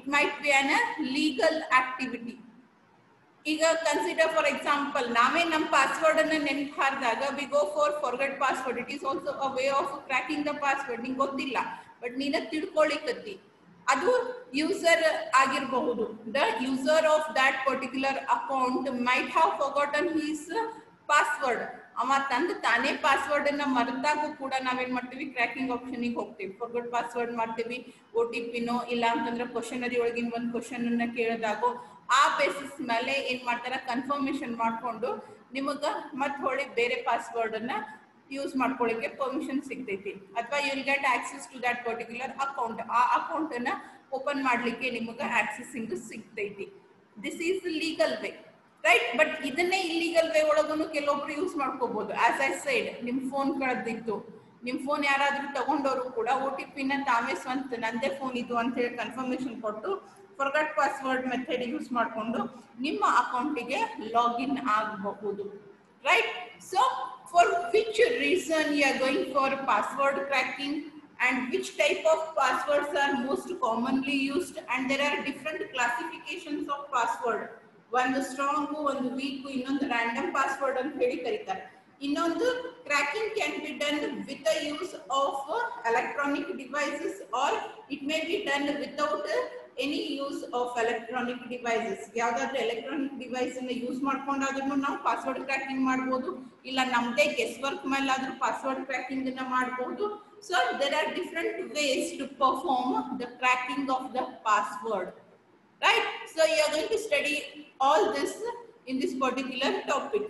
might be an a legal activity. ಈಗ consider for example ನಾವೇ ನಮ್ಮ ಪಾಸ್ವರ್ಡ್ ಅನ್ನ ನೆನ್ಪು ಹಾರಿದಾಗ we go for forgot password it is also a way of cracking the password ನಿಂಗೆ ಗೊತ್ತಿಲ್ಲ ಬಟ್ ನೀನ ತಿಳ್ಕೊಳ್ಳಿಕತ್ತಿ ಅದು ಯೂಸರ್ ಆಗಿರಬಹುದು the user of that particular account might have forgotten his password ಅವ ತಂದು ತಾನೇ ಪಾಸ್ವರ್ಡ್ ಅನ್ನ ಮರೆತಾಗೂ ಕೂಡ ನಾವೇನ್ ಮಾಡ್ತೀವಿ ಕ್ರ್ಯಾಕಿಂಗ್ ಆಪ್ಷನ್ ಹೋಗ್ತೀವಿ ಫಾರ್ಗಟ್ ಪಾಸ್ವರ್ಡ್ ಮಾಡ್ತೀವಿ ಒ ಟಿ ಪಿನೋ ಇಲ್ಲ ಅಂತಂದ್ರೆ ಕ್ವಶನರಿ ಒಳಗಿನ ಒಂದು ಕ್ವಶನ್ ಅನ್ನ ಕೇಳಿದಾಗೋ ಆ ಬೇಸಿಸ್ ಮೇಲೆ ಏನ್ ಮಾಡ್ತಾರ ಕನ್ಫರ್ಮೇಶನ್ ಮಾಡ್ಕೊಂಡು ನಿಮಗ ಮತ್ ಹೊಳಿ ಬೇರೆ ಪಾಸ್ವರ್ಡ್ ಅನ್ನ ಯೂಸ್ ಮಾಡ್ಕೊಳ್ಳಿಕ್ಕೆ ಪರ್ಮಿಷನ್ ಸಿಗ್ತೈತಿ ಅಥವಾ you will get access to that particular account ಆ ಅಕೌಂಟ್ ಅನ್ನ ಓಪನ್ ಮಾಡ್ಲಿಕ್ಕೆ ನಿಮಗ ಆಕ್ಸೆಸಿಂಗ್ ಸಿಗ್ತೈತಿ this is legal way right but ಇದನ್ನೇ ಇಲ್ಲಿಗಲ್ ವೇ ಒಳಗೂ ಕೆಲವೊಬ್ರು ಯೂಸ್ ಮಾಡ್ಕೋಬಹುದು ಆಸ್ ಐ ಸೈಡ್ ನಿಮ್ ಫೋನ್ ಕಳೆದಿತ್ತು ನಿಮ್ ಫೋನ್ ಯಾರಾದ್ರೂ ತಗೊಂಡವರು ಕೂಡ ಒ ಟಿ ಪಿನ ತಾವೇ ಸ್ವಂತ ನಂದೇ ಫೋನ್ ಇದು ಅಂತ ಹೇಳಿ ಕನ್ಫರ್ಮೇಶನ್ ಕೊಟ್ಟು ಫರ್ಗಟ್ ಪಾಸ್ವರ್ಡ್ ಮೆಥಡ್ ಯೂಸ್ ಮಾಡಿಕೊಂಡು ನಿಮ್ಮ ಅಕೌಂಟಿಗೆ ಲಾಗಿನ್ ಆಗಬಹುದು right so for which reason you are going for password cracking and which type of passwords are most commonly used and there are different classifications of password ಒಂದು strong ಒಂದು weak ಇನ್ನೊಂದು random password ಅಂತ ಹೇಳಿ ಕರೀತಾರೆ ಇನ್ನೊಂದು cracking can be done with the use of electronic devices or it may be done without any use of electronic devices ಯಾವ್ದಾದ್ರು electronic device ಅನ್ನ use ಮಾಡ್ಕೊಂಡಾದ್ರೂ ನಾವು ಪಾಸ್ವರ್ಡ್ ಕ್ರ್ಯಾಕಿಂಗ್ ಮಾಡ್ಬೋದು ಇಲ್ಲ ನಮ್ದೇ ಗೆಸ್ ವರ್ಕ್ ಮೇಲಾದ್ರೂ ಪಾಸ್ವರ್ಡ್ ಕ್ರ್ಯಾಕಿಂಗ್ ಅನ್ನ ಮಾಡ್ಬೋದು so there are different ways to perform the cracking of the password right so you are going to study all this in this particular topic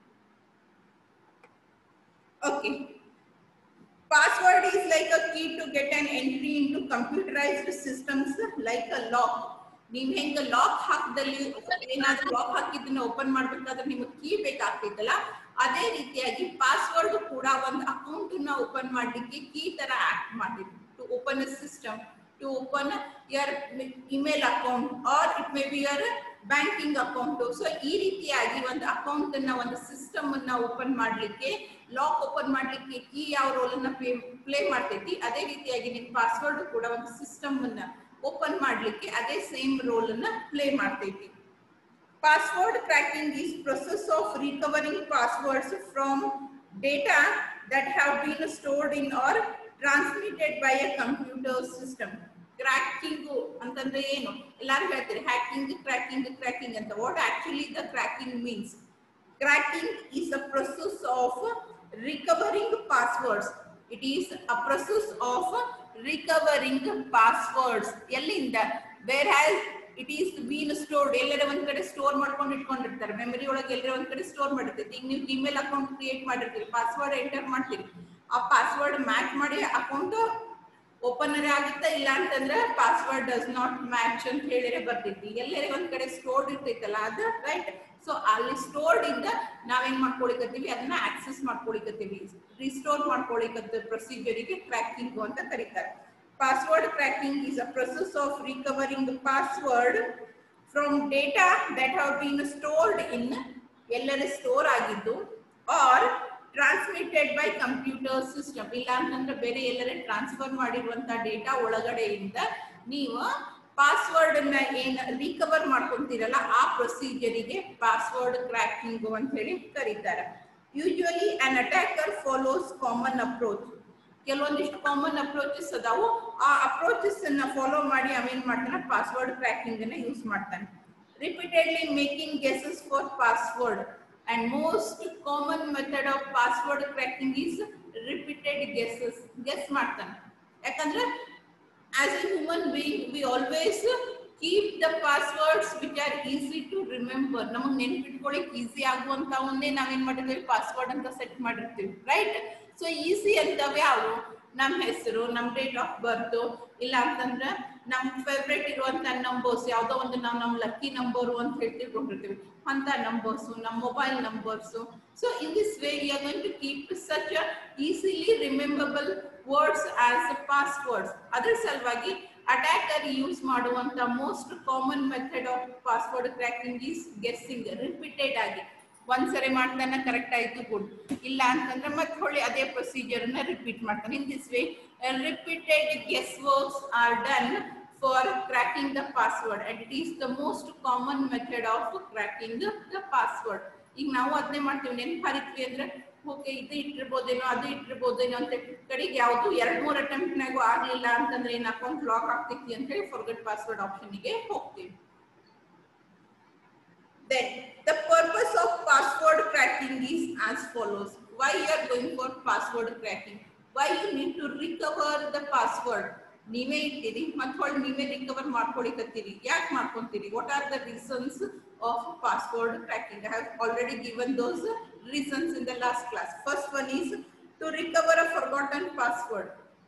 okay password is like a key to get an entry into computerized systems like a lock ನೀವ್ ಹೆಂಗ lock ಹಾಕದಲ್ಲಿ ಏನಾದ್ರೂ lock ಹಾಕಿದ್ದನ್ನ open ಮಾಡ್ಬೇಕಾದ್ರೆ ನಿಮಗೆ key ಬೇಕಾಗ್ತೈತಲ್ಲ ಅದೇ ರೀತಿಯಾಗಿ password ಕೂಡ ಒಂದು account ನ ಓಪನ್ ಮಾಡ್ಲಿಕ್ಕೆ ಕೀ ತರ ಆಕ್ಟ್ ಮಾಡಿದ್ರು to open a system to open your email account or it may be your banking account so ಈ ರೀತಿಯಾಗಿ ಒಂದು ಅಕೌಂಟ್ ಅನ್ನ ಒಂದು ಸಿಸ್ಟಮ್ ಅನ್ನ ಓಪನ್ ಮಾಡ್ಲಿಕ್ಕೆ ಲಾಕ್ ಓಪನ್ ಮಾಡ್ಲಿಕ್ಕೆ ಕೀ ಯಾವ ರೋಲ್ ಅನ್ನ ಪ್ಲೇ ಮಾಡ್ತೈತಿ ಅದೇ ರೀತಿಯಾಗಿ ನಿಮ್ ಪಾಸ್ವರ್ಡ್ ಕೂಡ ಒಂದು ಸಿಸ್ಟಮ್ ಅನ್ನ ಓಪನ್ ಮಾಡ್ಲಿಕ್ಕೆ ಅದೇ ಸೇಮ್ ರೋಲ್ ಅನ್ನ ಪ್ಲೇ ಮಾಡ್ತೈತಿ password cracking is process of recovering passwords from data that have been stored in or transmitted by a computer system cracking ಅಂತಂದ್ರೆ ಏನು ಎಲ್ಲಾರು ಹೇಳ್ತೀರಿ ಹ್ಯಾಕಿಂಗ್ ಕ್ರ್ಯಾಕಿಂಗ್ ಕ್ರ್ಯಾಕಿಂಗ್ ಅಂತ what actually the cracking means cracking is a process of recovering passwords it is a process of recovering passwords ಎಲ್ಲಿಂದ where has it is been stored ಎಲ್ಲರ ಒಂದ್ ಕಡೆ store ಮಾಡ್ಕೊಂಡು ಇಟ್ಕೊಂಡಿರ್ತಾರೆ ಮೆಮರಿ ಒಳಗೆ ಎಲ್ಲರ ಒಂದ್ ಕಡೆ ಸ್ಟೋರ್ ಮಾಡಿರ್ತೈತಿ ಈಗ ನೀವು ಇಮೇಲ್ ಅಕೌಂಟ್ ಕ್ರಿಯೇಟ್ ಮಾಡಿರ್ತೀರಿ ಪಾಸ್ವರ್ಡ್ ಎಂಟರ್ ಮಾಡ್ತೀರಿ ಆ ಪಾಸ್ವರ್ಡ್ ಮ್ಯಾಚ್ ಮಾಡಿ ಅಕೌಂಟ್ ಓಪನರ್ ಆಗಿತ್ತ ಇಲ್ಲ ಅಂತಂದ್ರೆ ಪಾಸ್ವರ್ಡ್ ಡಸ್ ನಾಟ್ ಮ್ಯಾಚ್ ಅಂತ ಹೇಳಿದ್ರೆ ಬರ್ತೈತಿ ಎಲ್ಲರಿಗೆ ಒಂದ್ ಕಡೆ ಸ್ಟೋರ್ಡ್ ಇರ್ತೈತಲ್ಲ ಅದು ರೈಟ್ ಸೊ ಅಲ್ಲಿ ಸ್ಟೋರ್ಡ್ ಇಂದ ನಾವೇನ್ ಮಾಡ್ಕೊಳಿಕತ್ತೀವಿ ಅದನ್ನ ಆಕ್ಸೆಸ್ ಮಾಡ್ಕೊಳಿಕತ್ತೀವಿ ರಿಸ್ಟೋರ್ ಮಾಡ್ಕೊಳಿಕತ್ತ ಪ್ರೊಸೀಜರಿಗೆ ಕ್ರ್ಯಾಕಿಂಗ್ ಅಂತ ಕರೀತಾರೆ password cracking is a process of recovering password from data that have been stored in ಎಲ್ಲರ ಸ್ಟೋರ್ ಆಗಿದ್ದು or transmitted by computer system ಇಲ್ಲ ಅಂತಂದ್ರೆ ಬೇರೆ ಎಲ್ಲರೇ ಟ್ರಾನ್ಸ್ಫರ್ ಮಾಡಿರುವಂತ ಡೇಟಾ ಒಳಗಡೆಯಿಂದ ನೀವು ಪಾಸ್ವರ್ಡ್ ಅನ್ನ ಏನ್ ರಿಕವರ್ ಮಾಡ್ಕೊಂತೀರಲ್ಲ ಆ ಪ್ರೊಸೀಜರಿಗೆ ಪಾಸ್ವರ್ಡ್ ಕ್ರ್ಯಾಕಿಂಗ್ ಅಂತ ಹೇಳಿ ಕರೀತಾರೆ usually an attacker follows common approach ಕೆಲವೊಂದಿಷ್ಟು ಕಾಮನ್ ಅಪ್ರೋಚಸ್ ಅದಾವು ಆ ಅಪ್ರೋಚಸ್ ಅನ್ನ ಫಾಲೋ ಮಾಡಿ ಅವೇನ್ ಮಾಡ್ತಾನೆ ಪಾಸ್ವರ್ಡ್ ಕ್ರ್ಯಾಕಿಂಗ್ ಅನ್ನ ಯೂಸ್ ಮಾಡ್ತಾನೆ repeatedly making guesses for password and most common method of password cracking is repeated guesses guess ಮಾಡ್ತಾನೆ ಯಾಕಂದ್ರೆ as a human being we always keep the passwords which are easy to remember ನಮಗೆ ನೆನ್ಪಿಟ್ಕೊಳ್ಳಿಕ್ easy ಆಗುವಂತವನ್ನೇ ನಾವೇನ್ ಮಾಡಿರ್ತೀವಿ password ಅಂತ set ಮಾಡಿರ್ತೀವಿ right so easy ಅಂತವ್ ಯಾವು ನಮ್ಮ ಹೆಸರು ನಮ್ ಡೇಟ್ ಆಫ್ ಬರ್ತ್ ಇಲ್ಲ ಅಂತಂದ್ರೆ ನಮ್ ಫೇವ್ರೇಟ್ ಇರುವಂತ ನಂಬರ್ಸ್ ಯಾವ್ದೋ ಒಂದು ನಾವು ನಮ್ ಲಕ್ಕಿ ನಂಬರು ಅಂತ ಹೇಳಿ ತಿಳ್ಕೊಂಡಿರ್ತೀವಿ ಅಂತ ನಂಬರ್ಸ್ ನಮ್ಮ mobile numbers so in this way you are going to keep such easily rememberable words as passwords ಅದ್ರ ಸಲುವಾಗಿ ಅಟ್ಯಾಕರ್ ಯೂಸ್ ಮಾಡುವಂತ most common method of password cracking is guessing repeated ಆಗಿ ಒಂದ್ಸರಿ ಮಾಡ್ತಾನೆ ಕರೆಕ್ಟ್ ಆಯ್ತು ಗುಡ್ ಇಲ್ಲ ಅಂತಂದ್ರೆ ಮತ್ತೆ ಹೊಳ್ಳಿ ಅದೇ ಪ್ರೊಸೀಜರ್ ನ ರಿಪೀಟ್ ಮಾಡ್ತಾನೆ in this way repeated guess works are done for crack cracking the password and it is the most common method of cracking the password ಈಗ ನಾವು ಅದನ್ನೇ ಮಾಡ್ತೀವಿ ನೆನ್ಪು ಹರಿದ್ವಿ ಅಂದ್ರೆ ಓಕೆ ಇದು ಇಟ್ಟಿರ್ಬೋದೇನೋ ಅದು ಇಟ್ಟಿರ್ಬೋದೇನೋ ಅಂತ ಕಡೆಗೆ ಯಾವುದು ಎರಡ್ ಮೂರ್ ಅಟೆಂಪ್ಟ್ ನಾಗೂ ಆಗ್ಲಿಲ್ಲ ಅಂತಂದ್ರೆ ಏನ್ ಅಕೌಂಟ್ ಲಾಕ್ ಆಗ್ತೈತಿ ಅಂತ ಹೇಳಿ ಫಾರ್ಗಟ್ ಪಾಸ್ವರ್ಡ್ ಆಪ್ಷನ್ ಗೆ ಹೋಗ್ತೀವಿ Then the purpose of password cracking is as follows. Why you are going for password cracking? Why you need to recover the password? ನೀವೇ ಇಟ್ಟಿರಿ ಮತ್ತೆ ಹೊಳ್ಳಿ ನೀವೇ ರಿಕವರ್ ಮಾಡ್ಕೊಳಿಕತ್ತೀರಿ ಯಾಕೆ ಮಾಡ್ಕೊಂತೀರಿ what are the reasons of password cracking I have already given those reasons in the last class first one is to recover a forgotten password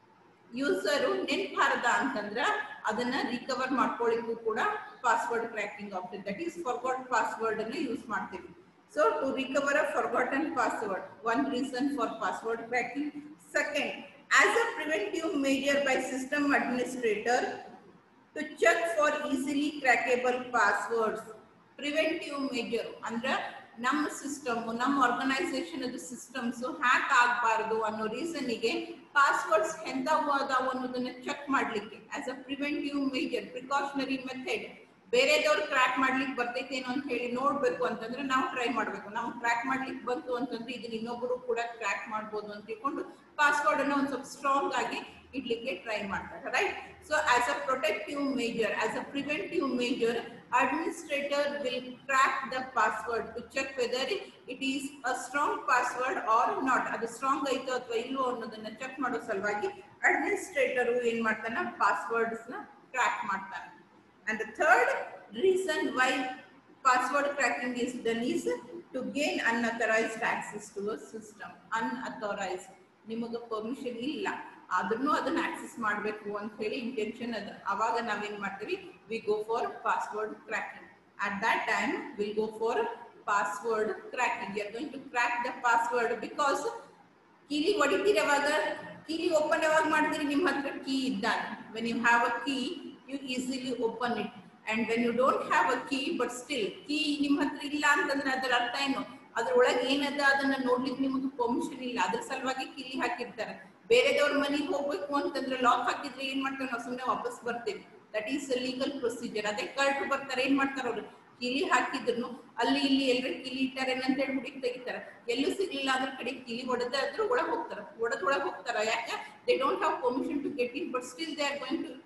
user ನೆನ್ಪಾರ್ದ ಅಂತಂದ್ರ ಅದನ್ನ ರಿಕವರ್ ಮಾಡ್ಕೊಳ್ಳಿಕ್ಕೂ ಕೂಡ password cracking option that is forgot password ಅನ್ನ use ಮಾಡ್ತೀವಿ so to recover a forgotten password one reason for password cracking second as a preventive measure by system administrator to check for easily crackable passwords preventive measure ಅಂದ್ರೆ ನಮ್ಮ system ನಮ್ಮ organisation ಅದು systems hack ಆಗಬಾರ್ದು ಅನ್ನೋ ರೀಸನ್ಗೆ passwords ಎಂಥವು ಅದಾವು ಅನ್ನೋದನ್ನ check ಮಾಡ್ಲಿಕ್ಕೆ as a preventive measure precautionary method ಬೇರೆದವ್ರು ಕ್ರ್ಯಾಕ್ ಮಾಡ್ಲಿಕ್ಕೆ ಬರ್ತೈತೇನೋ ಅಂತ ಹೇಳಿ ನೋಡ್ಬೇಕು ಅಂತಂದ್ರೆ ನಾವು ಟ್ರೈ ಮಾಡ್ಬೇಕು ನಾವು ಕ್ರ್ಯಾಕ್ ಮಾಡ್ಲಿಕ್ಕೆ ಬಂತು ಅಂತಂದ್ರೆ ಇದನ್ನ ಇನ್ನೊಬ್ಬರು ಕೂಡ ಕ್ರ್ಯಾಕ್ ಮಾಡ್ಬೋದು ಅಂತ ತಿಳ್ಕೊಂಡು ಪಾಸ್ವರ್ಡ್ ಅನ್ನ ಒಂದ್ ಸ್ವಲ್ಪ ಸ್ಟ್ರಾಂಗ್ ಆಗಿ ಇಡ್ಲಿಕ್ಕೆ ಟ್ರೈ ಮಾಡ್ತಾರೆ right so as a protective measure as a preventive measure administrator will crack the password to check whether it is a strong password or not ಅದು ಸ್ಟ್ರಾಂಗ್ ಐತೋ ಅಥವಾ ಇಲ್ವೋ ಅನ್ನೋದನ್ನ ಚೆಕ್ ಮಾಡೋ ಸಲುವಾಗಿ ಅಡ್ಮಿನಿಸ್ಟ್ರೇಟರ್ ಏನ್ ಮಾಡ್ತಾನ ಪಾಸ್ವರ್ಡ್ಸ್ ನ ಕ್ರ್ಯಾಕ್ ಮಾಡ್ತಾನೆ and the third reason why password cracking is done is to gain unauthorized access to a system unauthorized ನಿಮಗೆ ಪರ್ಮಿಷನ್ ಇಲ್ಲ ಆದ್ರೂ ಅದನ್ನ ಆಕ್ಸೆಸ್ ಮಾಡಬೇಕು ಅಂತ ಹೇಳಿ ಇಂಟೆನ್ಷನ್ ಅದ ಅವಾಗ ನಾವೇನ್ ಮಾಡ್ತೀವಿ we go for password cracking at that time will go for password cracking you're going to crack the password because ಕೀಲಿ ಹೊಡಿತೀರಿ ಅವಾಗ ಕೀಲಿ ಓಪನ್ ಯಾವಾಗ ಮಾಡ್ತೀರಿ ನಿಮ್ಮ ಹತ್ರ ಕೀ ಇದ್ದಾಗ when you have a key you easily open it and when you don't have a key but still key ನಿಮ್ಮ ಹತ್ರ ಇಲ್ಲ ಅಂತಂದ್ರೆ ಅದರ ಅರ್ಥ ಏನು ಅದ್ರೊಳಗೆ ಏನದ ಅದನ್ನ ನೋಡ್ಲಿಕ್ಕೆ ನಿಮಗೆ ಪರ್ಮಿಷನ್ ಇಲ್ಲ ಅದ್ರ ಸಲುವಾಗಿ ಕಿಲಿ ಹಾಕಿರ್ತಾರೆ ಬೇರೆದವ್ರ ಮನೆಗೆ ಹೋಗ್ಬೇಕು ಅಂತಂದ್ರೆ ಲಾಕ್ ಹಾಕಿದ್ರೆ ಏನ್ ಮಾಡ್ತಾರೆ ನಾವು ಸುಮ್ಮನೆ ವಾಪಸ್ ಬರ್ತೇವೆ ದಟ್ ಈಸ್ ಲೀಗಲ್ ಪ್ರೊಸೀಜರ್ ಅದೇ ಕಳ್ಟ್ ಬರ್ತಾರೆ ಏನ್ ಮಾಡ್ತಾರೆ ಅವ್ರು ಕಿಲಿ ಹಾಕಿದ್ರು ಅಲ್ಲಿ ಇಲ್ಲಿ ಎಲ್ಲರೂ ಕಿಲಿ ಇಟ್ಟಾರೆ ಅಂತ ಹೇಳಿ ಹುಡುಗಿ ತೆಗಿತಾರೆ ಎಲ್ಲೂ ಸಿಗ್ಲಿಲ್ಲ ಅದ್ರ ಕಡೆ ಕಿಲಿ ಹೊಡೆದಾದ್ರು ಒಳಗೆ ಹೋಗ್ತಾರ ಒಡೆದ್ ಒಳಗೆ ಹೋಗ್ತಾರ ಯಾಕೆ they don't have permission to get in but still they are going to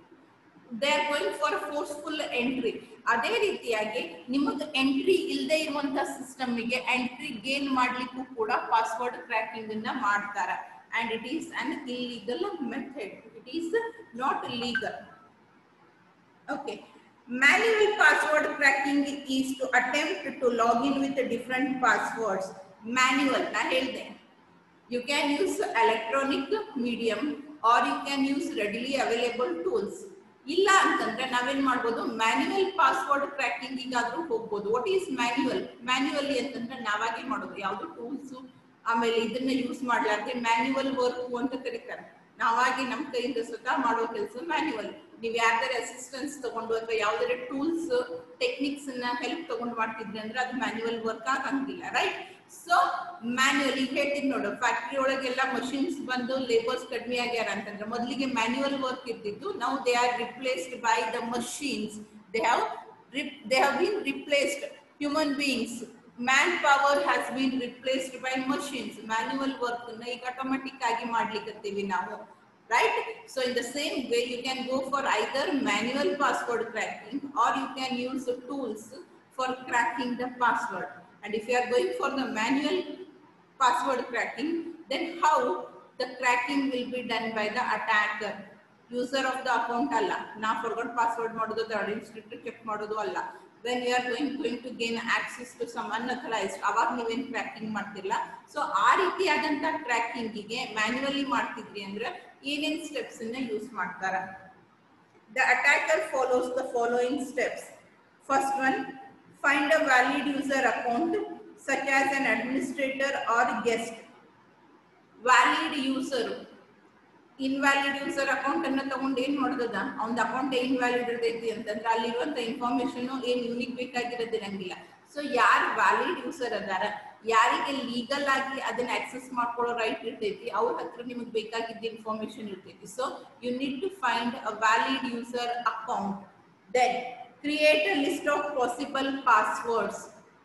they are going for forceful entry ಅದೇ ರೀತಿಯಾಗಿ ನಿಮಗೆ ಎಂಟ್ರಿ ಇಲ್ಲದೆ ಇರುವಂತ ಸಿಸ್ಟಮ್ಗೆ ಎಂಟ್ರಿ ಗೇನ್ ಮಾಡ್ಲಿಕ್ಕೂ ಕೂಡ ಪಾಸ್ವರ್ಡ್ ಕ್ರ್ಯಾಕಿಂಗ್ ಅನ್ನ ಮಾಡ್ತಾರೆ and it is an illegal method. It is not legal. Okay. Manual password cracking is to attempt to log in with different passwords. Manual, na ಹೇಳ್ದೆ. You can use electronic medium or you can use readily available tools. ಇಲ್ಲ ಅಂತಂದ್ರೆ ನಾವೇನ್ ಮಾಡ್ಬೋದು manual password cracking ಈಗಾದ್ರೂ ಹೋಗ್ಬೋದು what is manual manually ಅಂತಂದ್ರೆ ನಾವಾಗೆ ಮಾಡೋದು ಯಾವ್ದು tools ಆಮೇಲೆ ಇದನ್ನ ಯೂಸ್ ಮಾಡ್ಲಾರ್ದೆ ಮ್ಯಾನ್ಯುವಲ್ ವರ್ಕ್ ಅಂತ ಕರೀತಾರೆ ನಾವಾಗಿ ನಮ್ ಕೈಯಿಂದ ಸ್ವತಃ ಮಾಡೋ ಕೆಲಸ ಮ್ಯಾನ್ಯುವಲ್ ನೀವ್ ಯಾರ್ದಾರ ಅಸಿಸ್ಟೆನ್ಸ್ ತಗೊಂಡು ಅಥವಾ ಯಾವ್ದಾರ ಟೂಲ್ಸ್ ಟೆಕ್ನಿಕ್ಸ್ ನ ಹೆಲ್ಪ್ ತಗೊಂಡು ಮಾಡ್ತಿದ್ರಿ ಅಂದ್ರೆ ಅದು ಮ್ಯಾನ್ಯುವಲ್ ವರ್ಕ್ ಆಗಂಗಿಲ್ಲ ರೈಟ್ ಸೊ ಮ್ಯಾನ್ಯುವಲ್ ಈಗ ಹೇಳ್ತೀನಿ ನೋಡು ಫ್ಯಾಕ್ಟ್ರಿ ಒಳಗೆಲ್ಲ ಮಷಿನ್ಸ್ ಬಂದು ಲೇಬರ್ಸ್ ಕಡಿಮೆ ಆಗ್ಯಾರ ಅಂತಂದ್ರೆ ಮೊದಲಿಗೆ ಮ್ಯಾನ್ಯುವಲ್ ವರ್ಕ್ ಇರ್ತಿತ್ತು ನಾವು they are replaced by the machines they have they have been replaced human beings man power has been replaced by machines manual work ನ ಈಗ ಆಟೋಮೆಟಿಕ್ ಆಗಿ ಮಾಡ್ಲಿಕ್ಕತ್ತೀವಿ ನಾವು right so in the same way you can go for either manual password cracking or you can use the tools for cracking the password and if you are going for the manual password cracking then how the cracking will be done by the attacker user of the account ಅಲ್ಲ ನಾ forward password ಮಾಡೋದು administrator check ಮಾಡೋದು ಅಲ್ಲ when you are going going to gain access to some unauthorized ಅವಾಗ ನೀವೇನ್ tracking ಮಾಡ್ತಿಲ್ಲ so ಆ ರೀತಿಯಾದಂತ ಟ್ರ್ಯಾಕಿಂಗಿಗೆ ಮ್ಯಾನ್ಯುವಲಿ ಮಾಡ್ತಿದ್ರಿ ಅಂದ್ರೆ ಏನೇನ್ ಸ್ಟೆಪ್ಸ್ ಅನ್ನ ಯೂಸ್ ಮಾಡ್ತಾರ the attacker follows the following steps first one find a valid user account such as an administrator or guest valid user invalid user account ಅನ್ನ ತಗೊಂಡು ಏನ್ ಮಾಡೋದದ ಅವ್ನ ಅಕೌಂಟ್ ಇನ್ವ್ಯಾಲಿಡ್ ಇರ್ತೈತಿ ಅಂತಂದ್ರೆ ಅಲ್ಲಿರುವಂತ ಇನ್ಫಾರ್ಮೇಶನ್ ಏನ್ ಯೂನಿಕ್ ಬೇಕಾಗಿರೋದಿರಂಗಿಲ್ಲ ಸೊ ಯಾರು ವ್ಯಾಲಿಡ್ ಯೂಸರ್ ಅದಾರ ಯಾರಿಗೆ ಲೀಗಲ್ ಆಗಿ ಅದನ್ನ ಆಕ್ಸೆಸ್ ಮಾಡ್ಕೊಳ್ಳೋ ರೈಟ್ ಇರ್ತೈತಿ ಅವ್ರ ಹತ್ರ ನಿಮಗೆ ಬೇಕಾಗಿದ್ದ ಇನ್ಫಾರ್ಮೇಶನ್ ಇರ್ತೈತಿ so you need to find a valid user account then create a list of possible passwords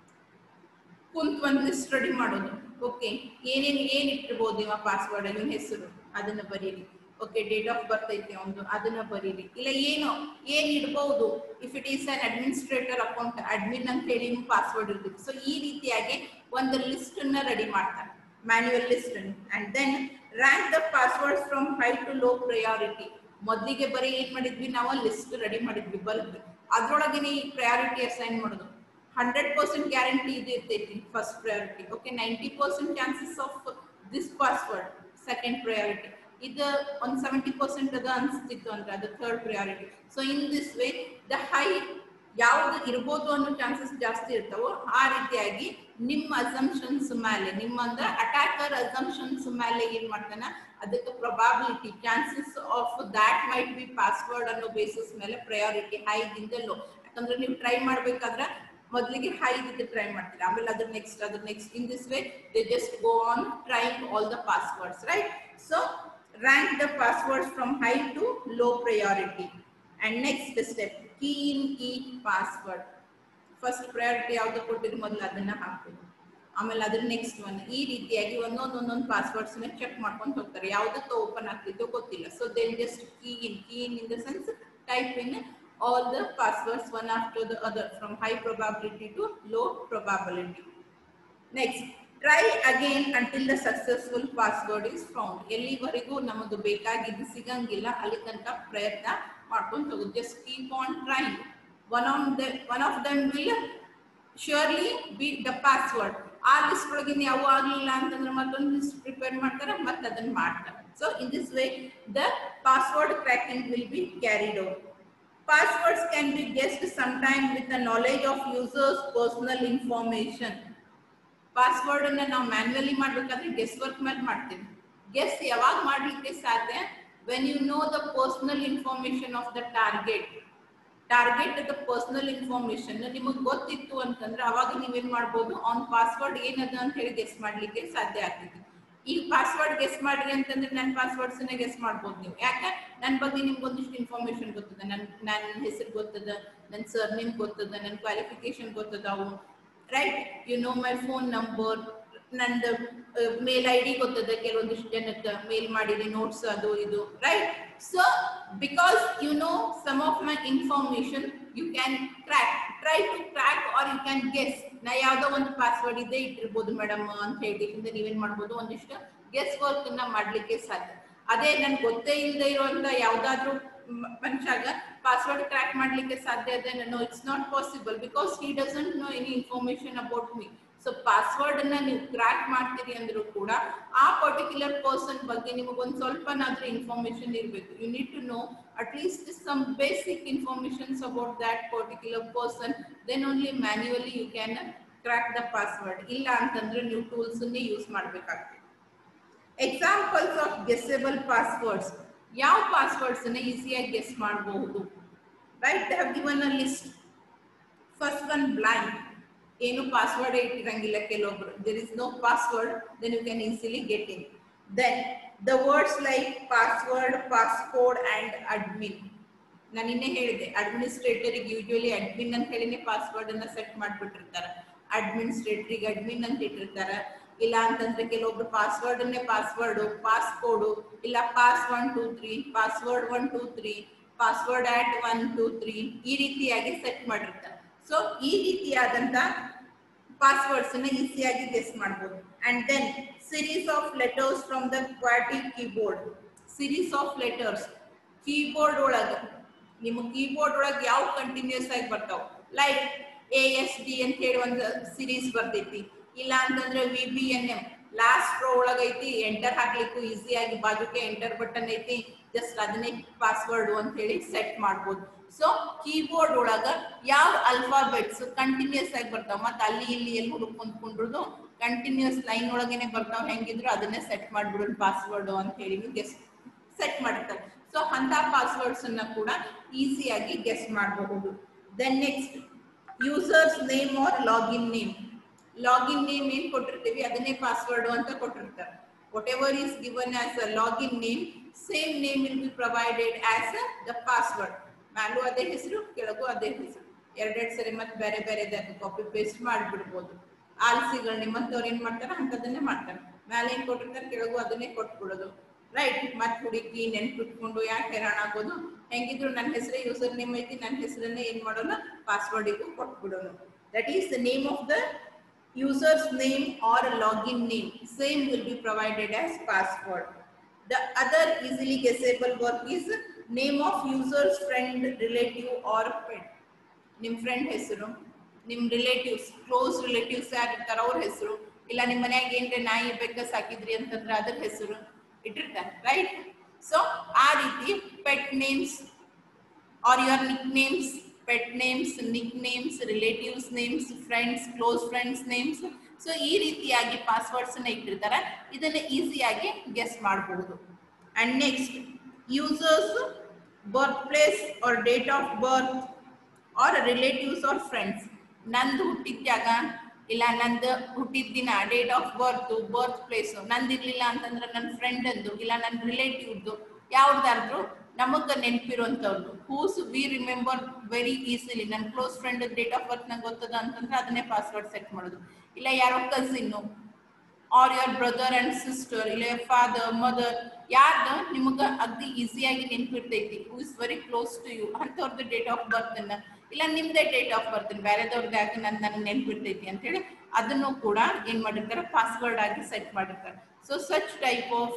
ಕುಂತ್ ಒಂದು ಲಿಸ್ಟ್ ರೆಡಿ ಮಾಡೋದು ಓಕೆ ಏನೇನು ಏನ್ ಇಟ್ಟಿರ್ಬೋದು ಇವ ಪಾಸ್ವರ್ಡ್ ಅಲ್ಲಿ ಹೆಸರು ಅದನ್ನ ಬರೀರಿ ಓಕೆ ಡೇಟ್ ಆಫ್ ಬರ್ತ್ ಐತಿ ಒಂದು ಅದನ್ನ ಬರೀರಿ ಇಲ್ಲ ಏನು ಏನ್ ಇಡ್ಬಹುದು if it is an administrator account admin ಅಂತ ಹೇಳಿ ಪಾಸ್ವರ್ಡ್ ಇರ್ಬೇಕು ಸೊ ಈ ರೀತಿಯಾಗಿ ಒಂದು ಲಿಸ್ಟ್ ಅನ್ನ ರೆಡಿ ಮಾಡ್ತಾರೆ manual list and then rank the passwords from high to low priority ಮೊದಲಿಗೆ ಬರೀ ಏನ್ ಮಾಡಿದ್ವಿ ನಾವು ಲಿಸ್ಟ್ ರೆಡಿ ಮಾಡಿದ್ವಿ ಬಲ್ಬ್ ಅದ್ರೊಳಗೆ ಈ ಪ್ರಯಾರಿಟಿ ಅಸೈನ್ ಮಾಡೋದು ಹಂಡ್ರೆಡ್ ಪರ್ಸೆಂಟ್ ಗ್ಯಾರಂಟಿ ಇದು ಇರ್ತೈತಿ first priority okay ninety percent chances of this password second priority ಇದು ಒಂದು ಸೆವೆಂಟಿ ಪರ್ಸೆಂಟ್ ಅದ ಅನ್ಸ್ತಿತ್ತು ಅಂದ್ರೆ ಅದು third priority so in this way the high ಯಾವ್ದು ಇರ್ಬೋದು ಅನ್ನೋ ಚಾನ್ಸಸ್ ಜಾಸ್ತಿ ಇರ್ತಾವೋ ಆ ರೀತಿಯಾಗಿ ನಿಮ್ಮ ಅಸಂಪ್ಷನ್ಸ್ ಮೇಲೆ ನಿಮ್ಮ ಅಂದ್ರೆ ಅಟ್ಯಾಕರ್ ಅಸಂಪ್ಷನ್ಸ್ ಮೇಲೆ ಏನ್ ಮಾಡ್ತಾನ ಅದಕ್ಕೆ probability chances of that might be password ಅನ್ನೋ ಬೇಸಿಸ್ ಮೇಲೆ ಪ್ರಯಾರಿಟಿ ಹೈದಿಂದ ಲೋ ಯಾಕಂದ್ರೆ ನೀವು ಟ್ರೈ ಮಾಡ್ಬೇಕಾದ್ರೆ ಮೊದಲಿಗೆ ಹೈ ಇದ್ದು ಟ್ರೈ ಮಾಡ್ತೀರಾ ಆಮೇಲೆ ಅದ್ರ ನೆಕ್ಸ್ಟ್ ಅದ್ರ next in this way they just go on trying all the passwords right so rank the passwords from high to low priority and next step key in each password first priority ಯಾವ್ದು ಕೊಟ್ಟಿದ್ರು ಮೊದಲು ಅದನ್ನ ಹಾಕೋದು ಆಮೇಲೆ ಅದ್ರ next one ಈ ರೀತಿಯಾಗಿ ಒಂದೊಂದು ಒಂದೊಂದು ಪಾಸ್ವರ್ಡ್ಸ್ ನ ಚೆಕ್ ಮಾಡ್ಕೊಂಡು ಹೋಗ್ತಾರೆ ಯಾವ್ದಕ್ಕೆ ಓಪನ್ ಆಗ್ತಿದ್ದೋ ಗೊತ್ತಿಲ್ಲ so then just key in key in in the sense type in all the passwords one after the other from high probability to low probability next try again until the successful password is found ಎಲ್ಲಿವರೆಗೂ ನಮಗೆ ಬೇಕಾಗಿದ್ದು ಸಿಗಂಗಿಲ್ಲ ಅಲ್ಲಿ ತನಕ ಪ್ರಯತ್ನ ಮಾಡ್ಕೊಂಡು ಹೋಗುದು just keep on trying one on the one of them will surely be the password ಆ ಲಿಸ್ಟ್ ಒಳಗಿನ ಯಾವ ಆಗ್ಲಿಲ್ಲ ಅಂತಂದ್ರೆ ಮತ್ತೊಂದು ಲಿಸ್ಟ್ ಪ್ರಿಪೇರ್ ಮಾಡ್ತಾರೆ ಮತ್ತೆ ಅದನ್ನ ಮಾಡ್ತಾರೆ so in this way the password cracking will be carried out Passwords can be guessed sometime with the knowledge of users' personal information. Password ಅನ್ನ ನಾವು ಮ್ಯಾನ್ಯುವಲಿ ಮಾಡ್ಬೇಕಾದ್ರೆ ಗೆಸ್ ವರ್ಕ್ ಮೇಲೆ ಮಾಡ್ತೀವಿ ಗೆಸ್ ಯಾವಾಗ ಮಾಡ್ಲಿಕ್ಕೆ ಸಾಧ್ಯ when you know the personal information of the target target the personal information ನಿಮಗೆ ಗೊತ್ತಿತ್ತು ಅಂತಂದ್ರೆ ಅವಾಗ ನೀವೇನ್ ಮಾಡ್ಬೋದು ಆನ್ ಪಾಸ್ವರ್ಡ್ ಏನದ ಅಂತ ಹೇಳಿ ಗೆಸ್ ಮಾಡ್ಲಿಕ್ಕೆ ಸಾಧ್ಯ ಆಗ್ತೈತಿ ಈಗ ಪಾಸ್ವರ್ಡ್ ಗೆಸ್ ಮಾಡ್ರಿ ಅಂತಂದ್ರೆ ನನ್ನ ಪಾಸ್ವರ್ಡ್ಸ್ ಗೆಸ್ ಮಾಡ್ಬೋದು ನೀವು ಯಾಕೆ ನನ್ನ ಬಗ್ಗೆ ನಿಮ್ಗೆ ಒಂದಿಷ್ಟು ಇನ್ಫಾರ್ಮೇಶನ್ ಗೊತ್ತದ ನನ್ ನನ್ನ ಹೆಸರು ಗೊತ್ತದ ನನ್ನ ಸರ್ ನೇಮ್ ಗೊತ್ತದ ನನ್ನ ಕ್ವಾಲಿಫಿಕೇಶನ್ ಗೊತ್ತದ ಅವು right you know my phone number ನಂದು ಮೇಲ್ ಐ ಡಿ ಗೊತ್ತದ ಕೆಲವೊಂದಿಷ್ಟು ಜನಕ್ಕೆ ಮೇಲ್ ಮಾಡಿರಿ ನೋಟ್ಸ್ ಅದು ಇದು right so because you know some of my information you can track try to track or you can guess ನಾ ಯಾವ್ದೋ ಒಂದು ಪಾಸ್ವರ್ಡ್ ಇದೆ ಇಟ್ಟಿರ್ಬೋದು ಮೇಡಮ್ ಅಂತ ಹೇಳಿದಿಂದ ನೀವೇನ್ ಮಾಡ್ಬೋದು ಒಂದಿಷ್ಟು ಗೆಸ್ ವರ್ಕ್ ನ ಮಾಡ್ಲಿಕ್ಕೆ ಸಾಧ್ಯ ಅದೇ ನನ್ಗೆ ಗೊತ್ತೇ ಇಲ್ಲದೆ ಇರುವಂತ ಯಾವ್ದಾದ್ರು ಮನುಷ್ಯಾಗ ಪಾಸ್ವರ್ಡ್ ಕ್ರ್ಯಾಕ್ ಮಾಡ್ಲಿಕ್ಕೆ ಸಾಧ್ಯ ಇದೆ no it's not possible because he doesn't know any information about me so password ಅನ್ನ ನೀವು ಕ್ರ್ಯಾಕ್ ಮಾಡ್ತೀರಿ ಅಂದ್ರೂ ಕೂಡ ಆ ಪರ್ಟಿಕ್ಯುಲರ್ ಪರ್ಸನ್ ಬಗ್ಗೆ ನಿಮಗೊಂದು ಸ್ವಲ್ಪನಾದ್ರೂ ಇನ್ಫಾರ್ಮೇಶನ್ ಇರಬೇಕು you need to know at least some basic informations about that particular person then only manually you can crack the password ಇಲ್ಲ ಅಂತಂದ್ರೆ ನೀವು ಟೂಲ್ಸ್ ಅನ್ನೇ ಯೂಸ್ ಮಾಡ್ಬೇಕಾಗ್ತದೆ ಎಕ್ಸಾಂಪಲ್ಸ್ ಆಫ್ ಗೆಸ್ಸೆಬಲ್ ಪಾಸ್ವರ್ಡ್ಸ್ ಯಾವ ಪಾಸ್ವರ್ಡ್ಸ್ ಅನ್ನ ಈಸಿಯಾಗಿ ಗೆಸ್ ಮಾಡಬಹುದು right have given a list first one blind ಏನು ಪಾಸ್ವರ್ಡ್ ಇಟ್ಟಿರಂಗಿಲ್ಲ ಕೆಲವೊಬ್ರು there is no password then you can easily get in then the words like password passcode and admin ನಾನು ಇನ್ನೇ ಹೇಳಿದೆ ಅಡ್ಮಿನಿಸ್ಟ್ರೇಟರಿಗೆ ಯೂಶುವಲಿ ಅಡ್ಮಿನ್ ಅಂತ ಹೇಳಿನೇ ಪಾಸ್ವರ್ಡ್ ಅನ್ನ ಸೆಟ್ ಮಾಡ್ಬಿಟ್ಟಿರ್ತಾರೆ ಅಡ್ಮಿನಿಸ್ಟ್ರೇಟರಿಗೆ ಅಡ್ಮಿನ್ ಅಂತ ಇಟ್ಟಿರ್ತಾರೆ ಇಲ್ಲ ಅಂತಂದ್ರೆ ಕೆಲವೊಬ್ರು ಪಾಸ್ವರ್ಡ್ ಅನ್ನೇ ಪಾಸ್ವರ್ಡ್ ಪಾಸ್ಕೋಡು ಇಲ್ಲ pass one two three password one two three password at one two three ಈ ರೀತಿಯಾಗಿ ಸೆಟ್ ಮಾಡಿರ್ತಾರೆ ಸೊ ಈ ರೀತಿಯಾದಂತ ಪಾಸ್ವರ್ಡ್ಸ್ ಅನ್ನ ಈಸಿಯಾಗಿ ಗೆಸ್ ಮಾಡಬಹುದು and then series of letters from the qwerty keyboard series of letters keyboard ಒಳಗ ನಿಮ್ಮ ಕೀಬೋರ್ಡ್ ಒಳಗ ಯಾವ ಕಂಟಿನ್ಯೂಸ್ ಆಗಿ ಬರ್ತಾವ ಲೈಕ್ ಎ ಎಸ್ ಡಿ ಅಂತ ಹೇಳಿ ಒಂದು ಸಿರೀಸ್ ಬರ್ತೈತಿ ಇಲ್ಲ ಅಂತಂದ್ರೆ V B N M last row ಒಳಗ ಐತಿ ಎಂಟರ್ ಹಾಕ್ಲಿಕ್ಕೂ ಈಸಿಯಾಗಿ ಬಾಜುಕೆ ಎಂಟರ್ ಬಟನ್ ಐತಿ ಜಸ್ಟ್ ಅದನ್ನೇ ಪಾಸ್ವರ್ಡ್ ಅಂತ ಹೇಳಿ ಸೆಟ್ ಮಾಡ್ಬೋದು ಸೊ ಕೀಬೋರ್ಡ್ ಒಳಗ ಯಾವ ಅಲ್ಫಾಬೆಟ್ಸ್ ಕಂಟಿನ್ಯೂಸ್ ಆಗಿ ಬರ್ತಾವ ಮತ್ತೆ ಅಲ್ಲಿ ಇಲ್ಲಿ ಎಲ್ಲಿ ಹುಡುಕೊಂಡ್ ಕುಂಡ್ರದು ಕಂಟಿನ್ಯೂಸ್ ಲೈನ್ ಒಳಗೇನೆ ಬರ್ತಾವ ಹೆಂಗಿದ್ರು ಅದನ್ನೇ ಸೆಟ್ ಮಾಡ್ಬಿಡೋದು ಪಾಸ್ವರ್ಡ್ ಅಂತ ಹೇಳಿ ಗೆಸ್ ಸೆಟ್ ಮಾಡಿರ್ತಾರೆ ಸೊ ಅಂತ ಪಾಸ್ವರ್ಡ್ಸ್ ಅನ್ನ ಕೂಡ ಈಸಿಯಾಗಿ ಗೆಸ್ ಮಾಡಬಹುದು then next users name or login name login name ಏನ್ ಕೊಟ್ಟಿರ್ತೀವಿ ಅದನ್ನೇ ಪಾಸ್ವರ್ಡ್ ಅಂತ ಕೊಟ್ಟಿರ್ತಾರೆ whatever is given as a login name same name will be provided as the password ಮ್ಯಾಲೂ ಅದೇ ಹೆಸರು ಕೆಳಗೂ ಅದೇ ಹೆಸರು ಎರಡೆರಡು ಸರಿ ಮತ್ತೆ ಬೇರೆ ಬೇರೆ ಕಾಪಿ ಪೇಸ್ಟ್ ಮಾಡಿಬಿಡ್ಬೋದು ಆಲ್ಸಿಗಳು ನಿಮ್ಮಂತವ್ರು ಏನ್ ಮಾಡ್ತಾರೆ ಅಂತದನ್ನೇ ಮಾಡ್ತಾರೆ ಮ್ಯಾಲೆ ಏನ್ ಕೊಟ್ಟಿರ್ತಾರೆ ಕೆಳಗೂ ಅದನ್ನೇ ಕೊಟ್ಬಿಡೋದು ರೈಟ್ ಮತ್ ಹುಡುಕಿ ನೆನ್ಪಿಟ್ಕೊಂಡು ಯಾಕೆ ಹೈರಾಣ ಆಗೋದು ಹೆಂಗಿದ್ರು ನನ್ನ ಹೆಸರೇ ಯೂಸರ್ ನೇಮ್ ಐತಿ ನನ್ನ ಹೆಸರನ್ನೇ ಏನ್ ಮಾಡೋಣ ಪಾಸ್ವರ್ಡಿಗೂ ಕೊಟ್ಬಿಡೋಣ that is the name of the user's name or a login name same will be provided as password the other easily guessable work is name of user's friend relative or pet ನಿಮ್ friend ಹೆಸರು ನಿಮ್ relatives close relatives ಯಾರು ಇರ್ತಾರ ಅವ್ರ ಹೆಸರು ಇಲ್ಲ ನಿಮ್ ಮನ್ಯಾಗ ಏನ್ರೆ ನಾಯಿ ಬೆಕ್ಕ ಸಾಕಿದ್ರಿ ಅಂತಂದ್ರೆ ಅದ್ರ ಹೆಸರು ಇಟ್ಟಿರ್ತಾರೆ ರೈಟ್ ಸೊ ಆ ರೀತಿ pet names or your nicknames, pet names, nicknames, relatives names, friends, close friends names. So ಈ ರೀತಿಯಾಗಿ ಪಾಸ್ವರ್ಡ್ಸ್ ಅನ್ನ ಇಟ್ಟಿರ್ತಾರೆ ಇದನ್ನ ಈಸಿಯಾಗಿ ಗೆಸ್ ಮಾಡಬಹುದು and next users birth place or date of birth or relatives or friends ನಂದು ಹುಟ್ಟಿದ ಜಾಗ ಇಲ್ಲ ನಂದು ಹುಟ್ಟಿದ ದಿನ date of birth birth place ನಂದಿರ್ಲಿಲ್ಲ ಅಂತಂದ್ರೆ ನನ್ನ ಫ್ರೆಂಡ್ ಅಂದು ಇಲ್ಲ ನನ್ನ ರಿಲೇಟಿವ್ದು ಯಾವ್ದಾದ್ರು ನಮಗ ನೆನಪಿರುವಂತವ್ರು whose we remember very easily ನನ್ನ close friend date of birth ನಂಗೆ ಗೊತ್ತದ ಅಂತಂದ್ರೆ ಅದನ್ನೇ ಪಾಸ್ವರ್ಡ್ ಸೆಟ್ ಮಾಡೋದು ಇಲ್ಲ ಯಾರೋ ಕಸಿನ್ನು or your brother and sister ಇಲ್ಲ ಫಾದರ್ ಮದರ್ ಯಾರ್ದು ನಿಮಗ ಅಗ್ದಿ ಈಸಿಯಾಗಿ ನೆನ್ಪಿರ್ತೈತಿ who is very close to you ಅಂಥವ್ರದ್ದು ಡೇಟ್ ಆಫ್ ಬರ್ತ್ ಅನ್ನ ಇಲ್ಲ ನಿಮ್ದೇ ಡೇಟ್ ಆಫ್ ಬರ್ತ್ ಬೇರೆದವ್ರದ್ದು ಯಾಕೆ ನನ್ ನನಗೆ ನೆನ್ಪಿರ್ತೈತಿ ಅಂತ ಹೇಳಿ ಅದನ್ನು ಕೂಡ ಏನ್ ಮಾಡಿರ್ತಾರೆ ಪಾಸ್ವರ್ಡ್ ಆಗಿ ಸೆಟ್ ಮಾಡಿರ್ತಾರೆ so such type of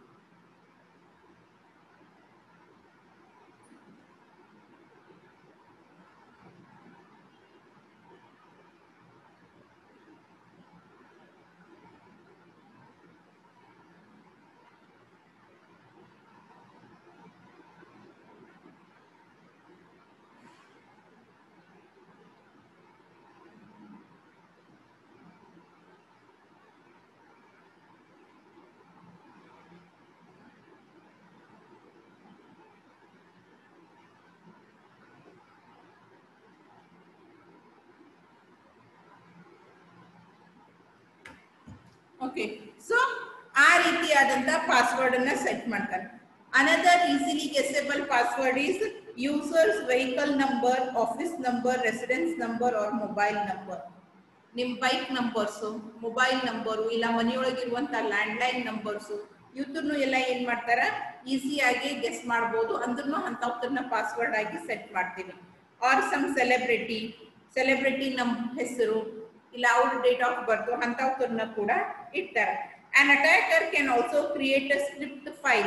okay so ಆ ರೀತಿಯಾದಂತ ಪಾಸ್ವರ್ಡ್ ಅನ್ನ ಸೆಟ್ ಮಾಡ್ತಾರೆ another easily guessable password is users vehicle number office number residence number or mobile number ನಿಮ್ ಬೈಕ್ ನಂಬರ್ಸು ಮೊಬೈಲ್ ನಂಬರು ಇಲ್ಲ ಮನೆಯೊಳಗಿರುವಂತ ಲ್ಯಾಂಡ್ಲೈನ್ ನಂಬರ್ಸು ಇವತ್ತನ್ನು ಎಲ್ಲ ಏನ್ ಮಾಡ್ತಾರ ಈಸಿಯಾಗಿ ಗೆಸ್ ಮಾಡ್ಬೋದು ಅಂದ್ರೂ ಅಂತವ್ರನ್ನ ಪಾಸ್ವರ್ಡ್ ಆಗಿ ಸೆಟ್ ಮಾಡ್ತೀವಿ ಆರ್ ಸಮ್ ಸೆಲೆಬ್ರಿಟಿ ಸೆಲೆಬ್ರಿಟಿ ನಮ್ ಹೆಸರು ಇಲ್ಲ ಅವ್ರ ಡೇಟ್ ಆಫ್ ಬರ್ತ್ ಅಂತವ್ರನ್ನ ಕೂಡ ಇಡ್ತಾರೆ An attacker can also create a script file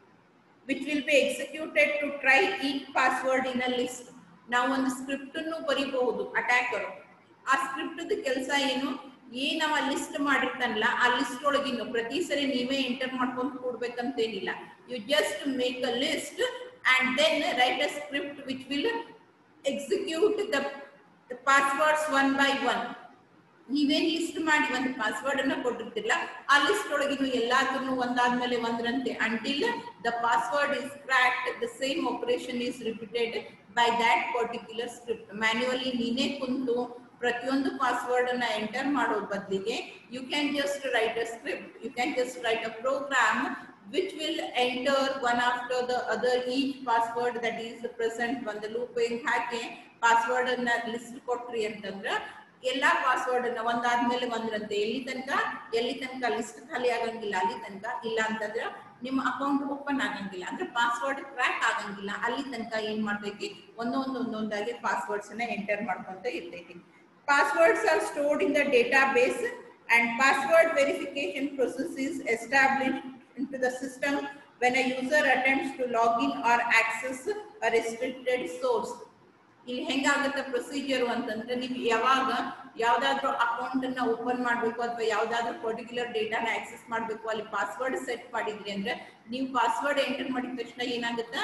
which will be executed to try each password in a list. ನಾವು ಒಂದು ಸ್ಕ್ರಿಪ್ಟ್ ಅನ್ನು ಬರಿಬಹುದು ಅಟ್ಯಾಕರ್ ಆ ಸ್ಕ್ರಿಪ್ಟ್ ಕೆಲಸ ಏನು ಏನ್ ಅವ ಲಿಸ್ಟ್ ಮಾಡಿರ್ತಾನಲ್ಲ ಆ ಲಿಸ್ಟ್ ಒಳಗಿನ್ನು ಪ್ರತಿ ಸರಿ ನೀವೇ ಎಂಟರ್ ಮಾಡ್ಕೊಂಡು ಕೂಡ್ಬೇಕಂತೇನಿಲ್ಲ you just make a list and then write a script which will execute the passwords one by one ನೀವೇನ್ ಲಿಸ್ಟ್ ಮಾಡಿ ಒಂದು ಪಾಸ್ವರ್ಡ್ ಅನ್ನ ಕೊಟ್ಟಿರ್ತಿಲ್ಲ ಆ ಲಿಸ್ಟ್ ಒಳಗಿನ ಎಲ್ಲಾದ್ರೂ ಒಂದಾದ್ಮೇಲೆ ಒಂದ್ರಂತೆ until the password is cracked the same operation is repeated by that particular script manually ನೀನೇ ಕುಂತು ಪ್ರತಿಯೊಂದು ಪಾಸ್ವರ್ಡ್ ಅನ್ನ ಎಂಟರ್ ಮಾಡೋ ಬದಲಿಗೆ you can just write a script you can just write a program which will enter one after the other each password that is present ಒಂದು loop ಹೆಂಗ್ ಹಾಕಿ password ಅನ್ನ ಲಿಸ್ಟ್ ಕೊಟ್ರಿ ಅಂತಂದ್ರ ಎಲ್ಲಾ ಪಾಸ್ವರ್ಡ್ ಅನ್ನ ಒಂದಾದ್ಮೇಲೆ ಒಂದ್ರಂತೆ ಎಲ್ಲಿ ತನಕ ಎಲ್ಲಿ ತನಕ ಲಿಸ್ಟ್ ಖಾಲಿ ಆಗಂಗಿಲ್ಲ ಅಲ್ಲಿ ತನಕ ಇಲ್ಲ ಅಂತಂದ್ರ ನಿಮ್ಮ ಅಕೌಂಟ್ ಓಪನ್ ಆಗಂಗಿಲ್ಲ ಅಂದ್ರೆ ಪಾಸ್ವರ್ಡ್ ಕ್ರ್ಯಾಕ್ ಆಗಂಗಿಲ್ಲ ಅಲ್ಲಿ ತನಕ ಏನ್ ಮಾಡ್ತೈತಿ ಒಂದೊಂದು ಒಂದೊಂದಾಗಿ ಪಾಸ್ವರ್ಡ್ಸ್ ಅನ್ನ ಎಂಟರ್ ಮಾಡ್ಕೊಂತ ಇರ್ತೈತಿ passwords are stored in the database and password verification process is establish into the system when a user attempts to log in or access a restricted source. ಇಲ್ಲಿ ಹೆಂಗಾಗುತ್ತೆ ಪ್ರೊಸೀಜರ್ ಅಂತಂದ್ರೆ ನೀವು ಯಾವಾಗ ಯಾವ್ದಾದ್ರು account ಅನ್ನ open ಮಾಡ್ಬೇಕು ಅಥವಾ ಯಾವ್ದಾದ್ರು particular ಡೇಟಾನ access ಮಾಡ್ಬೇಕು ಅಲ್ಲಿ ಪಾಸ್ವರ್ಡ್ ಸೆಟ್ ಮಾಡಿದ್ರಿ ಅಂದ್ರೆ ನೀವು ಪಾಸ್ವರ್ಡ್ ಎಂಟರ್ ಮಾಡಿದ ತಕ್ಷಣ ಏನಾಗುತ್ತೆ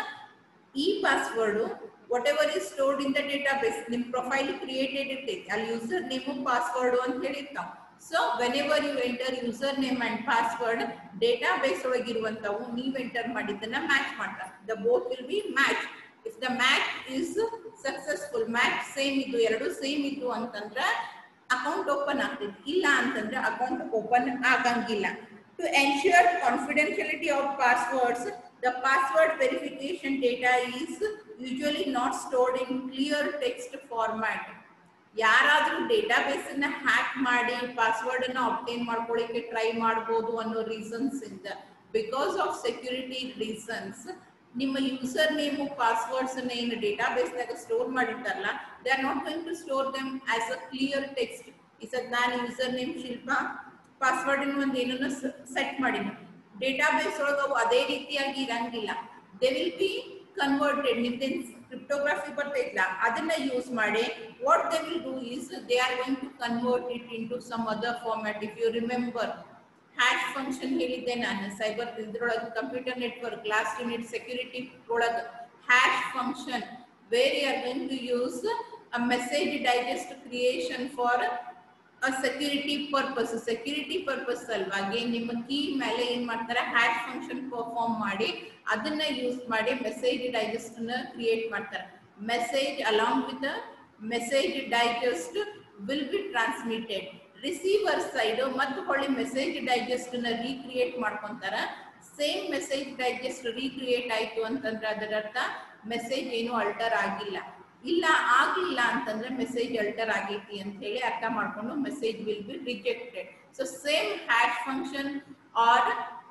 ಈ password whatever is stored in the database ನಿಮ್ ಪ್ರೊಫೈಲ್ ಕ್ರಿಯೇಟೆಡ್ ಇರ್ತೈತಿ ಅಲ್ಲಿ ಯೂಸರ್ ನೇಮು ಪಾಸ್ವರ್ಡ್ ಅಂತ ಹೇಳಿ ಇರ್ತಾವ so whenever you enter user name and password database ಒಳಗಿರುವಂತವು ನೀವು ಎಂಟರ್ ಮಾಡಿದ್ದನ್ನ ಮ್ಯಾಚ್ ಮಾಡ್ತಾರೆ the both will be match if the match is successful match same ಇದ್ದು ಎರಡು ಸೇಮ್ ಇದ್ದು ಅಂತಂದ್ರ ಅಕೌಂಟ್ ಓಪನ್ ಆಗ್ತೈತಿ ಇಲ್ಲ ಅಂತಂದ್ರೆ ಅಕೌಂಟ್ ಓಪನ್ ಆಗಂಗಿಲ್ಲ to ensure confidentiality of passwords the password verification data is usually not stored in clear text format ಯಾರಾದ್ರೂ database ಅನ್ನ ಹ್ಯಾಕ್ ಮಾಡಿ ಪಾಸ್ವರ್ಡ್ ಅನ್ನ ಅಪ್ಟೇನ್ ಮಾಡ್ಕೊಳ್ಳಿಕ್ಕೆ ಟ್ರೈ ಮಾಡ್ಬೋದು ಅನ್ನೋ ರೀಸನ್ಸ್ ಇಂದ ಬಿಕಾಸ್ ಆಫ್ ಸೆಕ್ಯೂರಿಟಿ ರೀಸನ್ಸ್ ನಿಮ್ಮ ಯೂಸರ್ ನೇಮ್ ಪಾಸ್ವರ್ಡ್ಸ್ ಅನ್ನ ಏನು ಡೇಟಾಬೇಸ್ ನಾಗ ಸ್ಟೋರ್ ಮಾಡಿರ್ತಾರಲ್ಲ they are not going to store them as a clear text ಈ ಸದ್ ನಾನು ಯೂಸರ್ ನೇಮ್ ಶಿಲ್ಪ ಪಾಸ್ವರ್ಡ್ ಒಂದು ಏನನ್ನ ಸೆಟ್ ಮಾಡಿನಿ ಡೇಟಾಬೇಸ್ ಒಳಗೆ ಅವು ಅದೇ ರೀತಿಯಾಗಿ ಇರಂಗಿಲ್ಲ ದೇ ವಿಲ್ ಬಿ ಕನ್ವರ್ಟೆಡ್ ನಿಮ್ದೇನ್ ಕ್ರಿಪ್ಟೋಗ್ರಫಿ ಬರ್ತೈತ್ಲ ಅದನ್ನ ಯೂಸ್ ಮಾಡಿ what they will do is they are going to convert it into some other format if you remember hash function ಹೇಳಿದ್ದೆ ನಾನು ಸೈಬರ್ ಇದ್ರೊಳಗೆ computer network last unit security ಒಳಗೆ hash function where you are going to use a message digest creation for a security purpose security purpose ಸಲುವಾಗಿ ನಿಮ್ಮ key ಮೇಲೆ ಏನ್ ಮಾಡ್ತಾರೆ hash function perform ಮಾಡಿ ಅದನ್ನ ಯೂಸ್ ಮಾಡಿ ಮೆಸೇಜ್ ಡೈಜೆಸ್ಟ್ ನ ಕ್ರಿಯೇಟ್ ಮಾಡ್ತಾರೆ message along with message digest will be transmitted receiver side ಮತ್ತು ಹೊಳ್ಳಿ ಮೆಸೇಜ್ ಡೈಜೆಸ್ಟ್ ನ ರೀಕ್ರಿಯೇಟ್ ಮಾಡ್ಕೊಂತಾರ ಸೇಮ್ ಮೆಸೇಜ್ ಡೈಜೆಸ್ಟ್ ರೀಕ್ರಿಯೇಟ್ ಆಯ್ತು ಅಂತಂದ್ರೆ ಅದರ ಅರ್ಥ ಮೆಸೇಜ್ ಏನು ಅಲ್ಟರ್ ಆಗಿಲ್ಲ ಇಲ್ಲ ಆಗಿಲ್ಲ ಅಂತಂದ್ರೆ ಮೆಸೇಜ್ ಅಲ್ಟರ್ ಆಗೈತಿ ಅಂತ ಹೇಳಿ ಅರ್ಥ ಮಾಡ್ಕೊಂಡು message will be rejected so same hash function or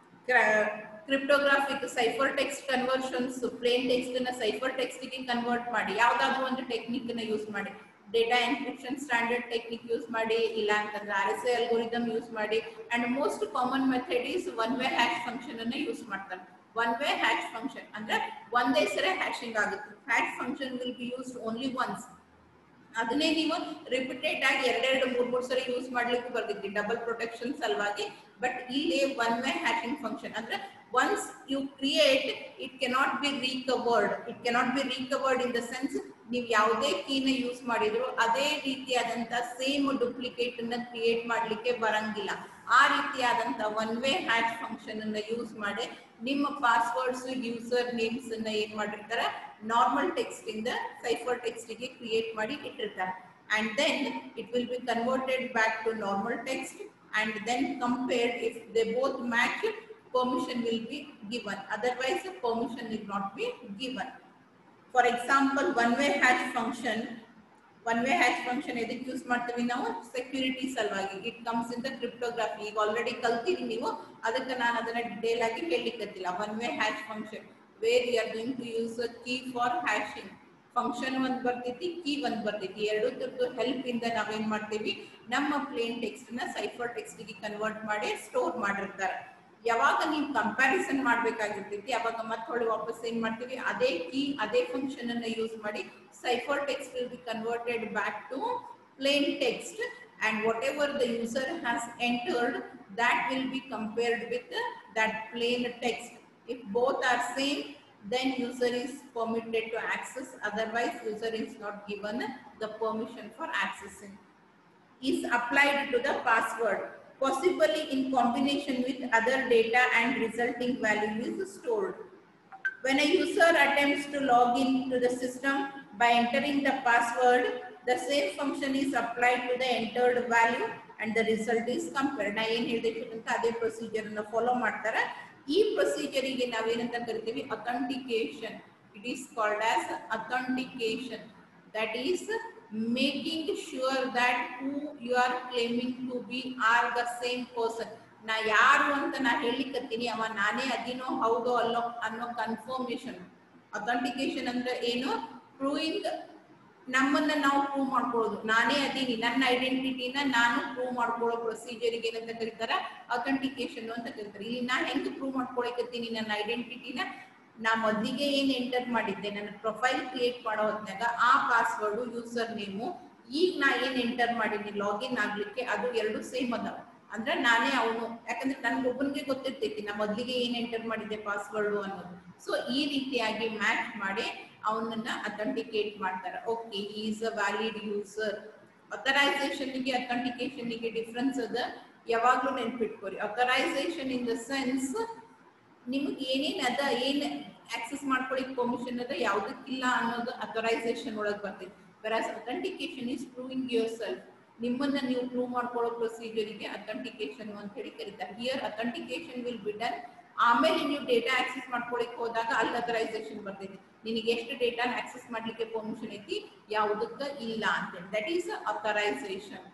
cryptographic cipher text conversions plain text ನ ಸೈಫರ್ ಟೆಕ್ಸ್ಟ್ ಗೆ ಕನ್ವರ್ಟ್ ಮಾಡಿ ಯಾವ್ದಾದ್ರು ಒಂದು ಟೆಕ್ನಿಕ್ ನ ಯೂಸ್ ಮಾಡಿ data encryption standard technique use ಮಾಡಿ ಇಲ್ಲ ಅಂತಂದ್ರೆ R S A algorithm use ಮಾಡಿ and most common method is one way hash function ಅನ್ನ ಯೂಸ್ ಮಾಡ್ತಾರೆ ಒನ್ ವೇ ಹ್ಯಾಶ್ ಫಂಕ್ಷನ್ ಅಂದ್ರೆ ಒಂದೇ ಸರಿ ಹ್ಯಾಶಿಂಗ್ ಆಗುತ್ತೆ hash function will be used only once ಅದನ್ನೇ ನೀವು ರಿಪಿಟೇಟ್ ಆಗಿ ಎರಡೆರಡು ಮೂರ್ ಮೂರ್ ಸರಿ ಯೂಸ್ ಮಾಡ್ಲಿಕ್ಕೆ ಬರ್ತಿದ್ವಿ ಡಬಲ್ ಪ್ರೊಟೆಕ್ಷನ್ ಸಲುವಾಗಿ ಬಟ್ ಇಲ್ಲಿ ಒನ್ ವೇ ಹ್ಯಾಶಿಂಗ್ ಫಂಕ್ಷನ್ ಅಂದ್ರೆ once you create it cannot be recovered it cannot be recovered in the sense ನೀವು ಯಾವುದೇ ಕೀನ ಯೂಸ್ ಮಾಡಿದ್ರು ಅದೇ ರೀತಿಯಾದಂತ ಸೇಮ್ ಡುಪ್ಲಿಕೇಟ್ ಅನ್ನ ಕ್ರಿಯೇಟ್ ಮಾಡ್ಲಿಕ್ಕೆ ಬರಂಗಿಲ್ಲ ಆ ರೀತಿಯಾದಂತ ಒನ್ ವೇ ಹ್ಯಾಶ್ ಫಂಕ್ಷನ್ ಅನ್ನ ಯೂಸ್ ಮಾಡಿ ನಿಮ್ಮ ಪಾಸ್ವರ್ಡ್ಸ್ ಯೂಸರ್ ನೇಮ್ಸ್ ಅನ್ನ ಏನ್ ಮಾಡಿರ್ತಾರೆ ನಾರ್ಮಲ್ ಟೆಕ್ಸ್ಟ್ ಇಂದ ಸೈಫರ್ ಟೆಕ್ಸ್ಟ್ ಗೆ ಕ್ರಿಯೇಟ್ ಮಾಡಿ ಇಟ್ಟಿರ್ತಾರೆ and then it will be converted back to normal text and then compared if they both match permission will be given otherwise the permission will not be given for example one way hash function one way hash function ಎದಕ್ಕೆ use ಮಾಡ್ತೀವಿ ನಾವು security ಸಲುವಾಗಿ it comes in the cryptography ಈಗ already ಕಲ್ತೀರಿ ನೀವು ಅದಕ್ಕೆ ನಾನು ಅದನ್ನ ಡಿಟೇಲ್ ಆಗಿ ಹೇಳಲಿಕ್ಕತ್ತಿಲ್ಲ one way hash function where you are going to use a key for hashing function ಒಂದ್ ಬರ್ತೈತಿ ಕೀ ಒಂದ್ ಬರ್ತೈತಿ ಎರಡು ತರದ್ದು ಹೆಲ್ಪ್ ಇಂದ ನಾವೇನ್ ಮಾಡ್ತೀವಿ ನಮ್ಮ ಪ್ಲೇನ್ ಟೆಕ್ಸ್ಟ್ ನ ಸೈಫರ್ ಟೆಕ್ಸ್ಟ್ ಗೆ ಕನ್ವರ್ಟ್ ಮಾಡಿ ಸ್ಟೋರ್ ಮಾಡಿರ್ತಾರೆ ಯಾವಾಗ ನೀವು ಕಂಪ್ಯಾರಿಸನ್ ಮಾಡ್ಬೇಕಾಗಿರ್ತೈತಿ ಅವಾಗ ಮತ್ತೊಳ್ಳೆ ವಾಪಸ್ ಏನ್ ಮಾಡ್ತೀವಿ ಅದೇ ಕೀ ಅದೇ ಫಂಕ್ಷನ್ ಅನ್ನ ಯೂಸ್ ಮಾಡಿ cipher text will be converted back to plain text and whatever the user has entered that will be compared with uh, that plain text if both are same then user is permitted to access otherwise user is not given the permission for accessing is applied to the password possibly in combination with other data and resulting value is stored when a user attempts to log in to the system by entering the password, the same function is applied to the entered value and the result is compared. ನಾ ಏನ್ ಹೇಳಿದೆ ಅಂತ ಅದೇ procedure ಅನ್ನ follow ಮಾಡ್ತಾರೆ ಈ procedure ಗೆ ನಾವೇನಂತ ಕರಿತೀವಿ authentication it is called as authentication that is making sure that who you are claiming to be are the same person ನಾ ಯಾರು ಅಂತ ನಾ ಹೇಳಿಕತ್ತೀನಿ ಅವ ನಾನೇ ಅದಿನೋ ಹೌದೋ ಅಲ್ಲೋ ಅನ್ನೋ ಕನ್ಫರ್ಮೇಶನ್ ಅಥೆಂಟಿಕೇಶನ್ ಅಂದ್ರೆ ಏನು ಪ್ರೂವಿಂಗ್ ನಮ್ಮನ್ನ ನಾವು ಪ್ರೂವ್ ಮಾಡ್ಕೊಳ್ಳೋದು ನಾನೇ ಅದೀನಿ ನನ್ನ ಐಡೆಂಟಿಟಿನ ನಾನು ಪ್ರೂವ್ ಮಾಡ್ಕೊಳ್ಳೋ ಪ್ರೊಸೀಜರ್ಗೆ ಏನಂತ ಕರೀತಾರ ಅಥೆಂಟಿಕೇಶನ್ ಅಂತ ಕರೀತಾರೆ ಇಲ್ಲಿ ನಾ ಹೆಂಗ್ ಪ್ರೂವ್ ಮಾಡ್ಕೊಳಕತ್ತೀನಿ ನನ್ನ ಐಡೆಂಟಿಟಿನ ನಾ ಮೊದಲಿಗೆ ಏನ್ ಎಂಟರ್ ಮಾಡಿದ್ದೆ ನನ್ನ ಪ್ರೊಫೈಲ್ ಕ್ರಿಯೇಟ್ ಮಾಡೋ ಹೊತ್ನಾಗ ಆ ಪಾಸ್ವರ್ಡ್ ಯೂಸರ್ ನೇಮು ಈಗ ನಾ ಏನ್ ಎಂಟರ್ ಮಾಡೀನಿ ಲಾಗಿನ್ ಆಗ್ಲಿಕ್ಕೆ ಅದು ಎರಡು ಸೇಮ್ ಅದಾವ ಅಂದ್ರೆ ನಾನೇ ಅವನು ಯಾಕಂದ್ರೆ ನನ್ಗೊಬ್ಬನಿಗೆ ಗೊತ್ತಿರ್ತೈತಿ ನಾ ಮೊದಲಿಗೆ ಏನ್ ಎಂಟರ್ ಮಾಡಿದ್ದೆ ಪಾಸ್ವರ್ಡ್ ಅನ್ನೋದು ಸೊ ಈ ರೀತಿಯಾಗಿ ಮ್ಯಾಚ್ ಮಾಡಿ ಅವನನ್ನ ಅಥೆಂಟಿಕೇಟ್ ಮಾಡ್ತಾರೆ okay is a valid user ಅಥರೈಸೇಷನ್ಗೆ ಅಥೆಂಟಿಕೇಶನ್ಗೆ ಡಿಫ್ರೆನ್ಸ್ ಅದ ಯಾವಾಗ್ಲೂ ನೆನ್ಪಿಟ್ಕೋರಿ ಅಥರೈಸೇಷನ್ ಇನ್ ದ ಸೆನ್ಸ್ ನಿಮ್ಗೆ ಏನೇನ್ ಅದ ಏನ್ ಆಕ್ಸೆಸ್ ಮಾಡ್ಕೊಳಿಕ್ ಪರ್ಮಿಷನ್ ಅದ ಯಾವ್ದಕ್ಕಿಲ್ಲ ಅನ್ನೋದು ಅಥರೈಸೇಷನ್ ಒಳಗ್ ಬರ್ತೈತಿ versus authentication is proving yourself ನಿಮ್ಮನ್ನ ನೀವು ಪ್ರೂವ್ ಮಾಡ್ಕೊಳ್ಳೋ ಪ್ರೊಸೀಜರಿಗೆ ಅಥೆಂಟಿಕೇಶನ್ ಅಂತ ಹೇಳಿ ಕರೀತಾರೆ here authentication will be done ಆಮೇಲೆ ನೀವು ಡೇಟಾ ಆಕ್ಸೆಸ್ ಮಾಡ್ಕೊಳಕ್ ಹೋದಾಗ ಅಲ್ಲಿ ಅಥರೈಸೇಷನ್ ಬರ್ತೈತಿ ನಿನಗೆ ಎಷ್ಟು ಡೇಟಾ ಆಕ್ಸೆಸ್ ಮಾಡ್ಲಿಕ್ಕೆ ಪರ್ಮಿಷನ್ ಐತಿ ಯಾವುದಕ್ಕ ಇಲ್ಲ ಅಂತೇಳಿ that is authorization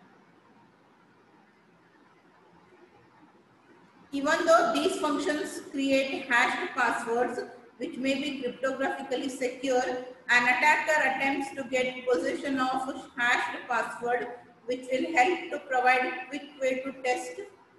Even though these functions create hashed passwords which may be cryptographically secure, an attacker attempts to get possession of a hashed password which will help to provide a quick way to test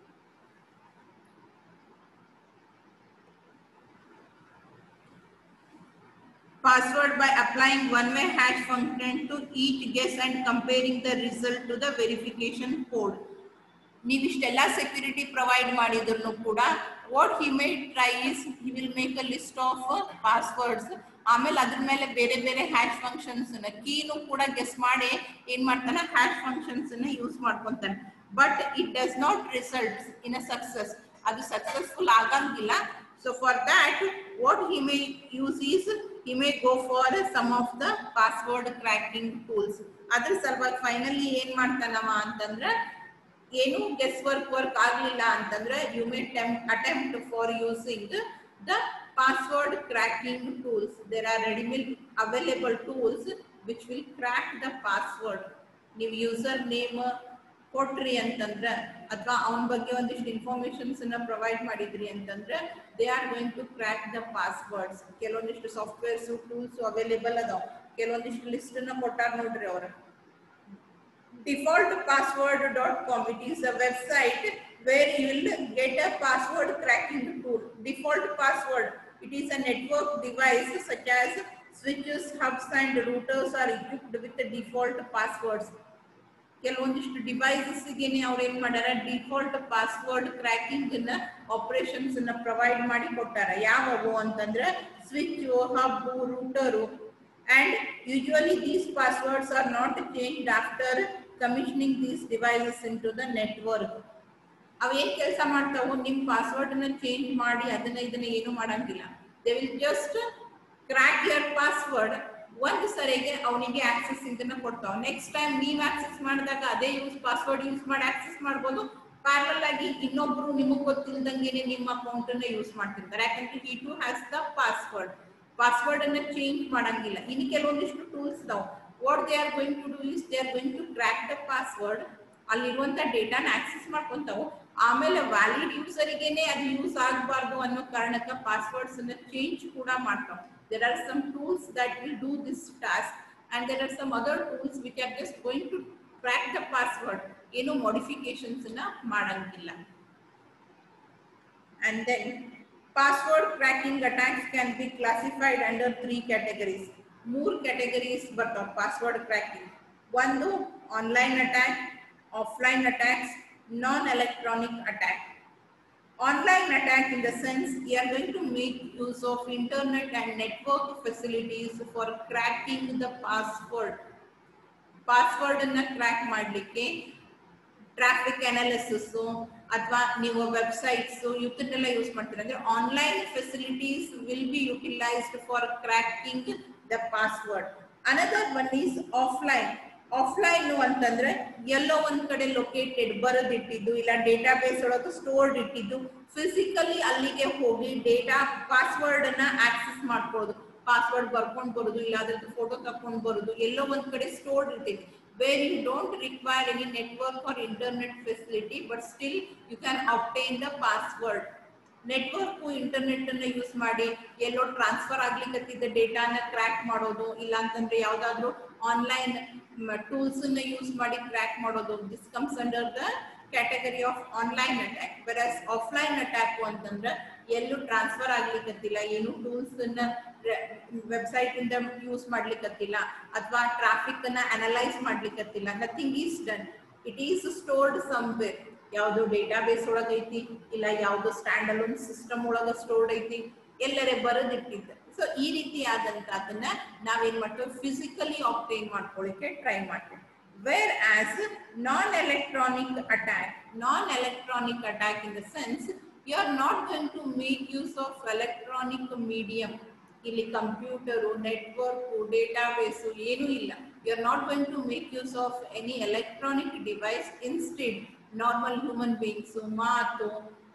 password by applying one-way hash function to each guess and comparing the result to the verification code. ನೀವಿಷ್ಟೆಲ್ಲ security provide ಮಾಡಿದ್ರು ಕೂಡ what he may try is he will make a list of passwords ಆಮೇಲೆ ಅದ್ರ ಮೇಲೆ ಬೇರೆ ಬೇರೆ hash functions ಕೀನು ಕೂಡ guess ಮಾಡಿ ಏನ್ ಮಾಡ್ತಾನೆ ಹ್ಯಾಶ್ ಫಂಕ್ಷನ್ಸ್ ಯೂಸ್ ಮಾಡ್ಕೊಂತಾನೆ but it does not result in a success ಅದು ಸಕ್ಸಸ್ಫುಲ್ ಆಗಂಗಿಲ್ಲ so for that what he may use is he may go for some of the password cracking tools ಅದ್ರ ಸಲುವಾಗಿ finally ಏನ್ ಮಾಡ್ತಾನವ ಅಂತಂದ್ರೆ ಏನು guess work work ಆಗ್ಲಿಲ್ಲ ಅಂತಂದ್ರೆ you may attempt for using the password cracking tools there are readymade available tools which will crack the password ನೀವು user name ಕೊಟ್ರಿ ಅಂತಂದ್ರೆ ಅಥವಾ ಅವನ ಬಗ್ಗೆ ಒಂದಿಷ್ಟು ಇನ್ಫಾರ್ಮೇಶನ್ಸ್ ಅನ್ನ ಪ್ರೊವೈಡ್ ಮಾಡಿದ್ರಿ ಅಂತಂದ್ರೆ they are going to crack the passwords ಕೆಲವೊಂದಿಷ್ಟು ಸಾಫ್ಟ್ವೇರ್ಸ್ ಟೂಲ್ಸ್ ಅವೈಲೇಬಲ್ ಅದಾವ ಕೆಲವೊಂದಿಷ್ಟು ಲಿಸ್ಟ್ ಅನ್ನ ಕೊಟ್ಟಾರ ನೋಡ್ರಿ ಅವ್ರ defaultpassword.com it is a website where you will get a password cracking tool default password it is a network device such as switches hubs and routers are equipped with the default passwords ಕೆಲವೊಂದಿಷ್ಟು devices ಗೆನೆ ಅವ್ರು ಏನ್ ಮಾಡ್ಯಾರ default password cracking ನ operations ನ provide ಮಾಡಿ ಕೊಟ್ಟಾರ ಯಾವವು ಅಂತಂದ್ರೆ switch hub router and usually these passwords are not changed after commissioning these devices into the network. ಅವು ಏನ್ ಕೆಲಸ ಮಾಡ್ತಾವು ನಿಮ್ ಪಾಸ್ವರ್ಡ್ ನ ಚೇಂಜ್ ಮಾಡಿ ಅದನ್ನ ಇದನ್ನ ಏನು ಮಾಡಂಗಿಲ್ಲ they will just crack your password ಒಂದ್ ಸರಿಗೆ ಅವನಿಗೆ ಆಕ್ಸೆಸ್ ಇದನ್ನ ಕೊಡ್ತಾವ ನೆಕ್ಸ್ಟ್ ಟೈಮ್ ನೀವ್ ಆಕ್ಸೆಸ್ ಮಾಡಿದಾಗ ಅದೇ ಯೂಸ್ ಪಾಸ್ವರ್ಡ್ ಯೂಸ್ ಮಾಡಿ ಆಕ್ಸೆಸ್ ಮಾಡ್ಬೋದು ಪ್ಯಾರಲ್ ಆಗಿ ಇನ್ನೊಬ್ರು ನಿಮಗ್ ಗೊತ್ತಿಲ್ದಂಗೆನೆ ನಿಮ್ಮ ಅಕೌಂಟ್ ಅನ್ನ ಯೂಸ್ ಮಾಡ್ತಿರ್ತಾರೆ ಯಾಕಂದ್ರೆ ಈ to has the password password ಅನ್ನ ಚೇಂಜ್ ಮಾಡಂಗಿಲ್ಲ ಇನ್ನು ಕೆಲವೊಂದಿಷ್ಟು ಟೂಲ್ಸ್ ಇದಾವ what they are going to do is they are going to crack the password ಅಲ್ಲಿರುವಂತ ಡೇಟಾನ ಆಕ್ಸೆಸ್ ಮಾಡ್ಕೊಂತಾವು ಆಮೇಲೆ ವ್ಯಾಲಿಡ್ ಯೂಸರಿಗೆನೆ ಅದು ಯೂಸ್ ಆಗಬಾರ್ದು ಅನ್ನೋ ಕಾರಣಕ್ಕೆ ಪಾಸ್ವರ್ಡ್ಸ್ ಅನ್ನ ಚೇಂಜ್ ಕೂಡ ಮಾಡ್ತಾವ there are some tools that will do this task and there are some other tools which are just going to crack the password ಏನು ಮಾಡಿಫಿಕೇಶನ್ಸ್ ನ ಮಾಡಂಗಿಲ್ಲ and then password cracking attacks can be classified under three categories ಮೂರು categories ಬರ್ತಾವ password cracking ಒಂದು online attack offline attacks non electronic attack online attack in the sense we are going to make use of internet and network facilities for cracking the password password ಅನ್ನ crack ಮಾಡ್ಲಿಕ್ಕೆ traffic analysis ಅಥವಾ ನೀವು websites ಇವತ್ತನ್ನೆಲ್ಲ ಯೂಸ್ ಮಾಡ್ತೀರಾ ಅಂದ್ರೆ online facilities will be utilised for cracking the password another one is offline offline ಅಂತಂದ್ರೆ ಎಲ್ಲೋ ಒಂದ್ ಕಡೆ ಲೊಕೇಟೆಡ್ ಬರೆದಿಟ್ಟಿದ್ದು ಇಲ್ಲ ಡೇಟಾ ಬೇಸ್ ಒಳಗೆ ಸ್ಟೋರ್ಡ್ ಇಟ್ಟಿದ್ದು ಫಿಸಿಕಲಿ ಅಲ್ಲಿಗೆ ಹೋಗಿ ಡೇಟಾ ಪಾಸ್ವರ್ಡ್ ಅನ್ನ ಆಕ್ಸೆಸ್ ಮಾಡ್ಕೊಳ್ಳೋದು ಪಾಸ್ವರ್ಡ್ ಬರ್ಕೊಂಡ್ ಬರೋದು ಇಲ್ಲ ಅದ್ರದ್ದು ಫೋಟೋ ತಕೊಂಡ್ ಬರೋದು ಎಲ್ಲೋ ಒಂದ್ ಕಡೆ ಸ್ಟೋರ್ಡ್ ಇರ್ತೈತಿ where you don't require any network or internet facility but still you can obtain the password network internet ಅನ್ನ ಯೂಸ್ ಮಾಡಿ ಎಲ್ಲೋ ಟ್ರಾನ್ಸ್ಫರ್ ಆಗ್ಲಿಕ್ಕತ್ತಿದ್ದ ಡೇಟಾನ ಕ್ರ್ಯಾಕ್ ಮಾಡೋದು ಇಲ್ಲ ಅಂತಂದ್ರೆ ಯಾವ್ದಾದ್ರು ಆನ್ಲೈನ್ ಟೂಲ್ಸ್ ಅನ್ನ ಯೂಸ್ ಮಾಡಿ ಕ್ರ್ಯಾಕ್ ಮಾಡೋದು this comes under the category of online attack versus offline attack ಅಂತಂದ್ರೆ ಎಲ್ಲೂ ಟ್ರಾನ್ಸ್ಫರ್ ಆಗ್ಲಿಕ್ಕತ್ತಿಲ್ಲ ಏನು ಟೂಲ್ಸ್ ಅನ್ನ ವೆಬ್ಸೈಟ್ ಇಂದ ಯೂಸ್ ಮಾಡ್ಲಿಕ್ಕತ್ತಿಲ್ಲ ಅಥವಾ ಟ್ರಾಫಿಕ್ ಅನ್ನ ಅನಲೈಸ್ ಮಾಡ್ಲಿಕ್ಕತ್ತಿಲ್ಲ nothing is done it is stored somewhere ಯಾವ್ದು ಡೇಟಾ ಬೇಸ್ ಒಳಗ ಐತಿ ಇಲ್ಲ ಯಾವ್ದು ಸ್ಟ್ಯಾಂಡ್ ಅಲೋನ್ ಸಿಸ್ಟಮ್ ಒಳಗ ಸ್ಟೋರ್ಡ್ ಐತಿ ಎಲ್ಲರೇ ಬರೆದಿಟ್ಟಿದ್ದ ಸೊ ಈ ರೀತಿ ಆದಂತ ಅದನ್ನ ನಾವೇನ್ ಮಾಡ್ತೇವೆ ಫಿಸಿಕಲಿ ಆಪ್ಟೈನ್ ಮಾಡ್ಕೊಳ್ಳಿಕ್ಕೆ ಟ್ರೈ ಮಾಡ್ತೇವೆ whereas non electronic attack non electronic attack in the sense you are not going to make use of electronic medium ಇಲ್ಲಿ ಕಂಪ್ಯೂಟರು ನೆಟ್ವರ್ಕು ಡೇಟಾಬೇಸು ಏನೂ ಇಲ್ಲ you are not going to make use of any electronic device instead normal human beings ಮಾತು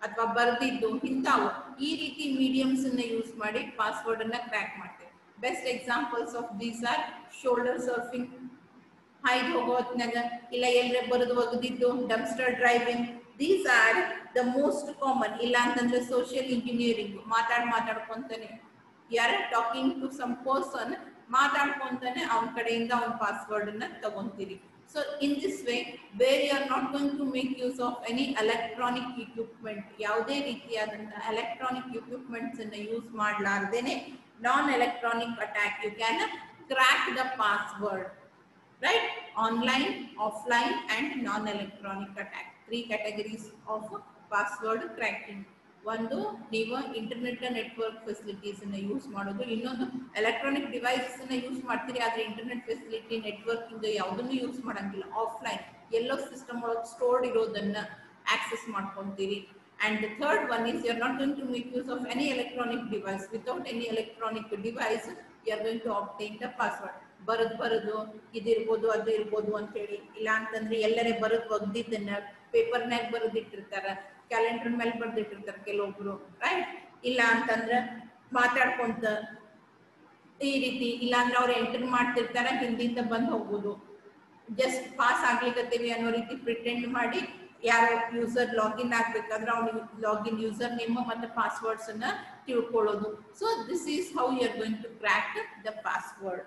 ಅಥವಾ ಬರ್ದಿದ್ದು ಇಂಥವು ಈ ರೀತಿ mediums ಅನ್ನ use ಮಾಡಿ ಪಾಸ್ವರ್ಡ್ ಅನ್ನ ಕ್ರ್ಯಾಕ್ ಮಾಡ್ತೇವೆ best examples of these are shoulder surfing ಹಾಯ್ದು ಹೋಗೋ ಹೊತ್ನಾಗ ಇಲ್ಲ ಎಲ್ಲರೇ ಬರೆದು ಒಗದಿದ್ದು dumpster driving these are the most common ಇಲ್ಲ ಅಂತಂದ್ರೆ ಸೋಷಿಯಲ್ ಇಂಜಿನಿಯರಿಂಗ್ ಮಾತಾಡ್ ಮಾತಾಡ್ಕೊಂತಾನೆ ಯಾರ ಟಾಕಿಂಗ್ ಟು ಸಮ್ ಪರ್ಸನ್ ಮಾತಾಡ್ಕೊಂತಾನೆ ಅವನ ಕಡೆಯಿಂದ ಅವನ ಪಾಸ್ವರ್ಡ್ ಅನ್ನ ತಗೊಂತೀರಿ so in this way where you are not going to make use of any electronic equipment ಯಾವುದೇ ರೀತಿಯಾದಂತಹ ಎಲೆಕ್ಟ್ರಾನಿಕ್ ಇಕ್ವಿಪ್ಮೆಂಟ್ಸ್ ಅನ್ನ ಯೂಸ್ ಮಾಡಲಾರ್ದೇನೆ non electronic attack you can crack the password right online offline and non-electronic attack three categories of password cracking ಒಂದು ನೀವು internet network facilities ಅನ್ನ use ಮಾಡೋದು ಇನ್ನೊಂದು electronic devices ಅನ್ನ ಯೂಸ್ ಮಾಡ್ತೀರಿ ಆದ್ರೆ ಇಂಟರ್ನೆಟ್ ಫೆಸಿಲಿಟಿ ನೆಟ್ವರ್ಕಿಂಗ್ ಯಾವುದನ್ನು ಯೂಸ್ ಮಾಡಂಗಿಲ್ಲ ಆಫ್ಲೈನ್ ಎಲ್ಲೋ ಸಿಸ್ಟಮ್ ಒಳಗೆ ಸ್ಟೋರ್ಡ್ ಇರೋದನ್ನ ಆಕ್ಸೆಸ್ ಮಾಡ್ಕೊಂತೀರಿ and third one is you are not going to make use of any electronic device without any electronic device you are going to obtain the password ಬರದ್ ಬರದು ಇದಿರ್ಬೋದು ಅದು ಇರ್ಬೋದು ಅಂತ ಹೇಳಿ ಇಲ್ಲ ಅಂತಂದ್ರೆ ಎಲ್ಲರೇ ಬರದ್ ಒಗ್ದಿದ್ದನ್ನ ಪೇಪರ್ನಾಗ ಬರೆದಿಟ್ಟಿರ್ತಾರ ಕ್ಯಾಲೆಂಡರ್ ಮೇಲೆ ಬರ್ದಿಟ್ಟಿರ್ತಾರ ಕೆಲವೊಬ್ರು ರೈಟ್ ಇಲ್ಲ ಅಂತಂದ್ರ ಮಾತಾಡ್ಕೊಂತ ಈ ರೀತಿ ಇಲ್ಲ ಅಂದ್ರೆ ಅವ್ರು ಎಂಟರ್ ಮಾಡ್ತಿರ್ತಾರ ಹಿಂದಿಂದ ಬಂದ್ ಹೋಗ್ಬೋದು ಜಸ್ಟ್ ಪಾಸ್ ಆಗ್ಲಿಕತ್ತೀವಿ ಅನ್ನೋ ರೀತಿ ಪ್ರಿಟೆಂಡ್ ಮಾಡಿ ಯಾರೋ ಯೂಸರ್ ಲಾಗಿನ್ ಆಗ್ಬೇಕಾದ್ರೆ ಅವ್ನಿಗೆ ಲಾಗಿನ್ ಯೂಸರ್ ನೇಮ್ ಮತ್ತೆ ಪಾಸ್ವರ್ಡ್ಸ್ ಅನ್ನ ತಿಳ್ಕೊಳ್ಳೋದು so this is how you are going to crack the password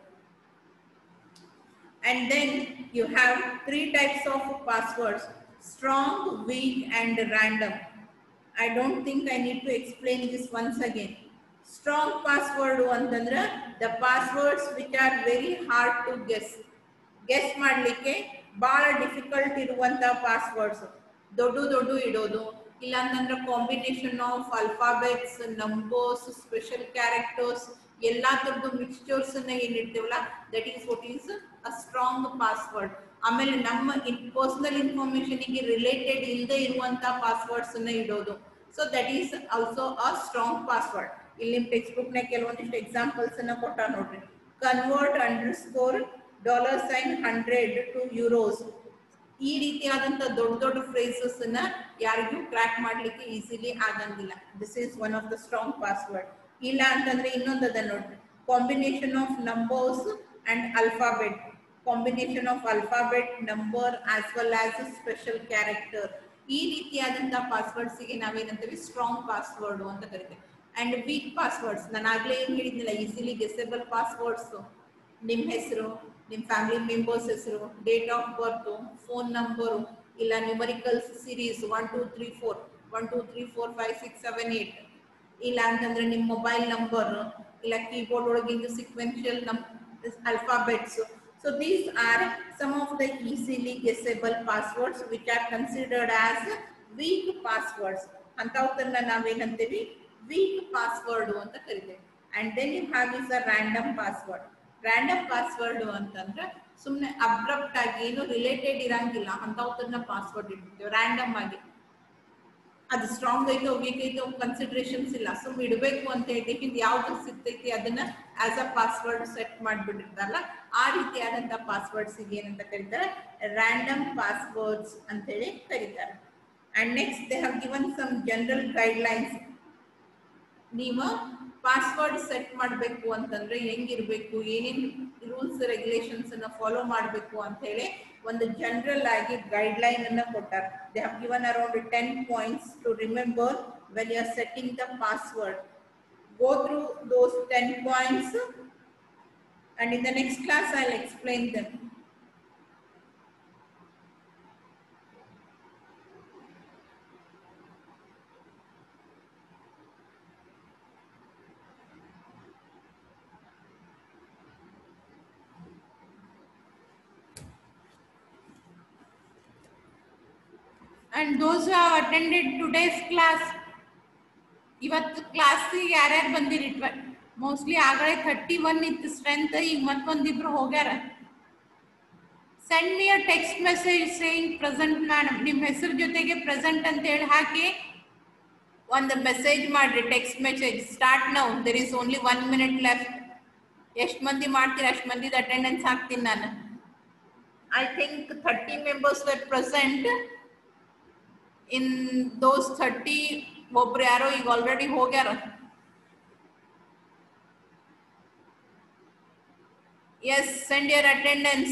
and then you have three types of passwords strong weak and random i don't think i need to explain this once again strong password ಅಂತಂದ್ರೆ the passwords which are very hard to guess guess ಮಾಡ್ಲಿಕ್ಕೆ ಬಹಳ difficult ಇರುವಂತ passwords ದೊಡ್ಡ ದೊಡ್ಡ ಇಡೋದು ಇಲ್ಲ ಅಂತಂದ್ರೆ combination of alphabets numbers special characters ಎಲ್ಲಾ ತರದ್ದು ಮಿಕ್ಸ್ಚರ್ಸ್ ಅನ್ನ ಏನ್ ಇಡ್ತೀವಲ್ಲ that is what is a strong password ಆಮೇಲೆ ನಮ್ಮ ಪರ್ಸನಲ್ ಇನ್ಫಾರ್ಮೇಶನ್ ಗೆ ರಿಲೇಟೆಡ್ ಇಲ್ಲದೆ ಇರುವಂತ ಪಾಸ್ವರ್ಡ್ಸ್ ಅನ್ನ ಇಡೋದು so that is also a strong password ಇಲ್ಲಿ ನಿಮ್ ಟೆಕ್ಸ್ಟ್ ಬುಕ್ ನ ಕೆಲವೊಂದಿಷ್ಟು ಎಕ್ಸಾಂಪಲ್ಸ್ ಅನ್ನ ಕೊಟ್ಟ ನೋಡ್ರಿ convert underscore dollar sign hundred two euros ಈ ರೀತಿಯಾದಂತ ದೊಡ್ಡ ದೊಡ್ಡ ಫ್ರೇಸಸ್ ಅನ್ನ ಯಾರಿಗೂ ಕ್ರ್ಯಾಕ್ ಮಾಡ್ಲಿಕ್ಕೆ ಈಸಿಲಿ ಆಗಂಗಿಲ್ಲ this is one of the strong password ಇಲ್ಲ ಅಂತಂದ್ರೆ ಇನ್ನೊಂದದ ನೋಡ್ರಿ combination of numbers and alphabet combination of alphabet number as well as special character ಈ ರೀತಿಯಾದಂತಹ ಪಾಸ್ವರ್ಡ್ಸ್ ಗೆ ನಾವೇನಂತೀವಿ ಸ್ಟ್ರಾಂಗ್ ಪಾಸ್ವರ್ಡ್ ಅಂತ ಕರಿತೇವೆ ಅಂಡ್ ವೀಕ್ ಪಾಸ್ವರ್ಡ್ಸ್ ನಾನು ಆಗ್ಲೇ ಏನ್ ಹೇಳಿದ್ನಿಲ್ಲ ಈಸಿಲಿ ಗೆಸೆಬಲ್ ಪಾಸ್ವರ್ಡ್ಸ್ ನಿಮ್ ಹೆಸರು ನಿಮ್ ಫ್ಯಾಮಿಲಿ ಮೆಂಬರ್ಸ್ ಹೆಸರು date of birth phone number ಇಲ್ಲ numericals series one two three four one two three four five six seven eight ಇಲ್ಲ ಅಂತಂದ್ರೆ ನಿಮ್ ಮೊಬೈಲ್ ನಂಬರ್ ಇಲ್ಲ ಕೀಬೋರ್ಡ್ ಒಳಗಿಂದ ಸಿಕ್ವೆನ್ಷಿಯಲ್ ನಮ್ alphabets so these are some of the easily guessable passwords which are considered as weak passwords ಅಂತವನ್ನ ನಾವೇನಂತೀವಿ weak password ಅಂತ ಕರಿತೇವೆ and then you have is a random password random password ಅಂತಂದ್ರೆ ಸುಮ್ನೆ abrupt ಆಗಿ ಏನು ರಿಲೇಟೆಡ್ ಇರಂಗಿಲ್ಲ ಅಂತವನ್ನ ಪಾಸ್ವರ್ಡ್ ಇಡ್ತೀವಿ ರ್ಯಾಂಡಮ್ ಆಗಿ ಅದು ಸ್ಟ್ರಾಂಗ್ ಐತೋ ವೀಕ್ ಐತೋ ಕನ್ಸಿಡರೇಷನ್ಸ್ ಇಲ್ಲ ಸುಮ್ ಇಡಬೇಕು ಅಂತ ಹೇಳಿ ಹಿಂದ್ ಯಾವ್ದು ಸಿಗ್ತೈತಿ ಅದನ್ನ ಆಸ್ ಅ ಪಾಸ್ವರ್ಡ್ ಸೆಟ್ ಮಾಡ್ಬಿಟ್ಟಿರ್ತಾರಲ್ಲ ಆ ರೀತಿಯಾದಂತ ಪಾಸ್ವರ್ಡ್ಸ್ ಏನಂತ ಕರೀತಾರೆ ರ್ಯಾಂಡಮ್ ಪಾಸ್ವರ್ಡ್ಸ್ ಅಂತ ಹೇಳಿ ಕರೀತಾರೆ and next they have given some general guidelines ನೀವು ಪಾಸ್ವರ್ಡ್ ಸೆಟ್ ಮಾಡಬೇಕು ಅಂತಂದ್ರೆ ಹೆಂಗಿರ್ಬೇಕು ಏನೇನ್ ರೂಲ್ಸ್ ರೆಗ್ಯುಲೇಷನ್ಸ್ ಅನ್ನ ಫಾಲೋ ಮಾಡಬೇಕು ಅಂತ ಹೇಳಿ ಒಂದು ಜನರಲ್ ಆಗಿ ಗೈಡ್ ಲೈನ್ ಅನ್ನ ಕೊಟ್ಟಾರ they have given around ten points to remember when you are setting the password go through those 10 points and in the next class I'll explain them. And those who have attended today's class, ಇವತ್ತು ಕ್ಲಾಸಿಗೆ ಯಾರ್ಯಾರು ಬಂದಿರಿ mostly ಆಗಲೇ thirty one ಇತ್ತು strength ಈಗ ಮತ್ತೊಂದಿಬ್ರು ಹೋಗ್ಯಾರ send me a text message saying present madam ನಿಮ್ಮ ಹೆಸರು ಜೊತೆಗೆ ಪ್ರೆಸೆಂಟ್ ಅಂತ ಹೇಳಿ ಹಾಕಿ ಒಂದು ಮೆಸೇಜ್ ಮಾಡ್ರಿ ಟೆಕ್ಸ್ಟ್ ಮೆಸೇಜ್ ಸ್ಟಾರ್ಟ್ ನಾವು there is only one minute left ಎಷ್ಟು ಮಂದಿ ಮಾಡ್ತೀರಿ ಅಷ್ಟು ಮಂದಿದ ಅಟೆಂಡೆನ್ಸ್ ಹಾಕ್ತೀನಿ ನಾನು I think thirty members were present in those thirty ಒಬ್ರು ಯಾರೋ ಈಗ ಆಲ್ರೆಡಿ ಹೋಗ್ಯಾರ ಎಸ್ ಸೆಂಡ್ ಯರ್ ಅಟೆಂಡೆನ್ಸ್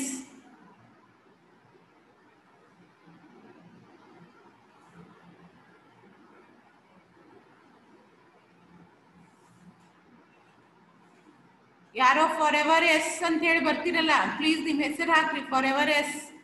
ಯಾರೋ ಫಾರ್ ಎವರ್ ಎಸ್ ಅಂತ ಹೇಳಿ ಬರ್ತಿರಲ್ಲ ಪ್ಲೀಸ್ ನಿಮ್ ಹೆಸರು ಹಾಕ್ರಿ ಫಾರ್ ಎವರ್ ಎಸ್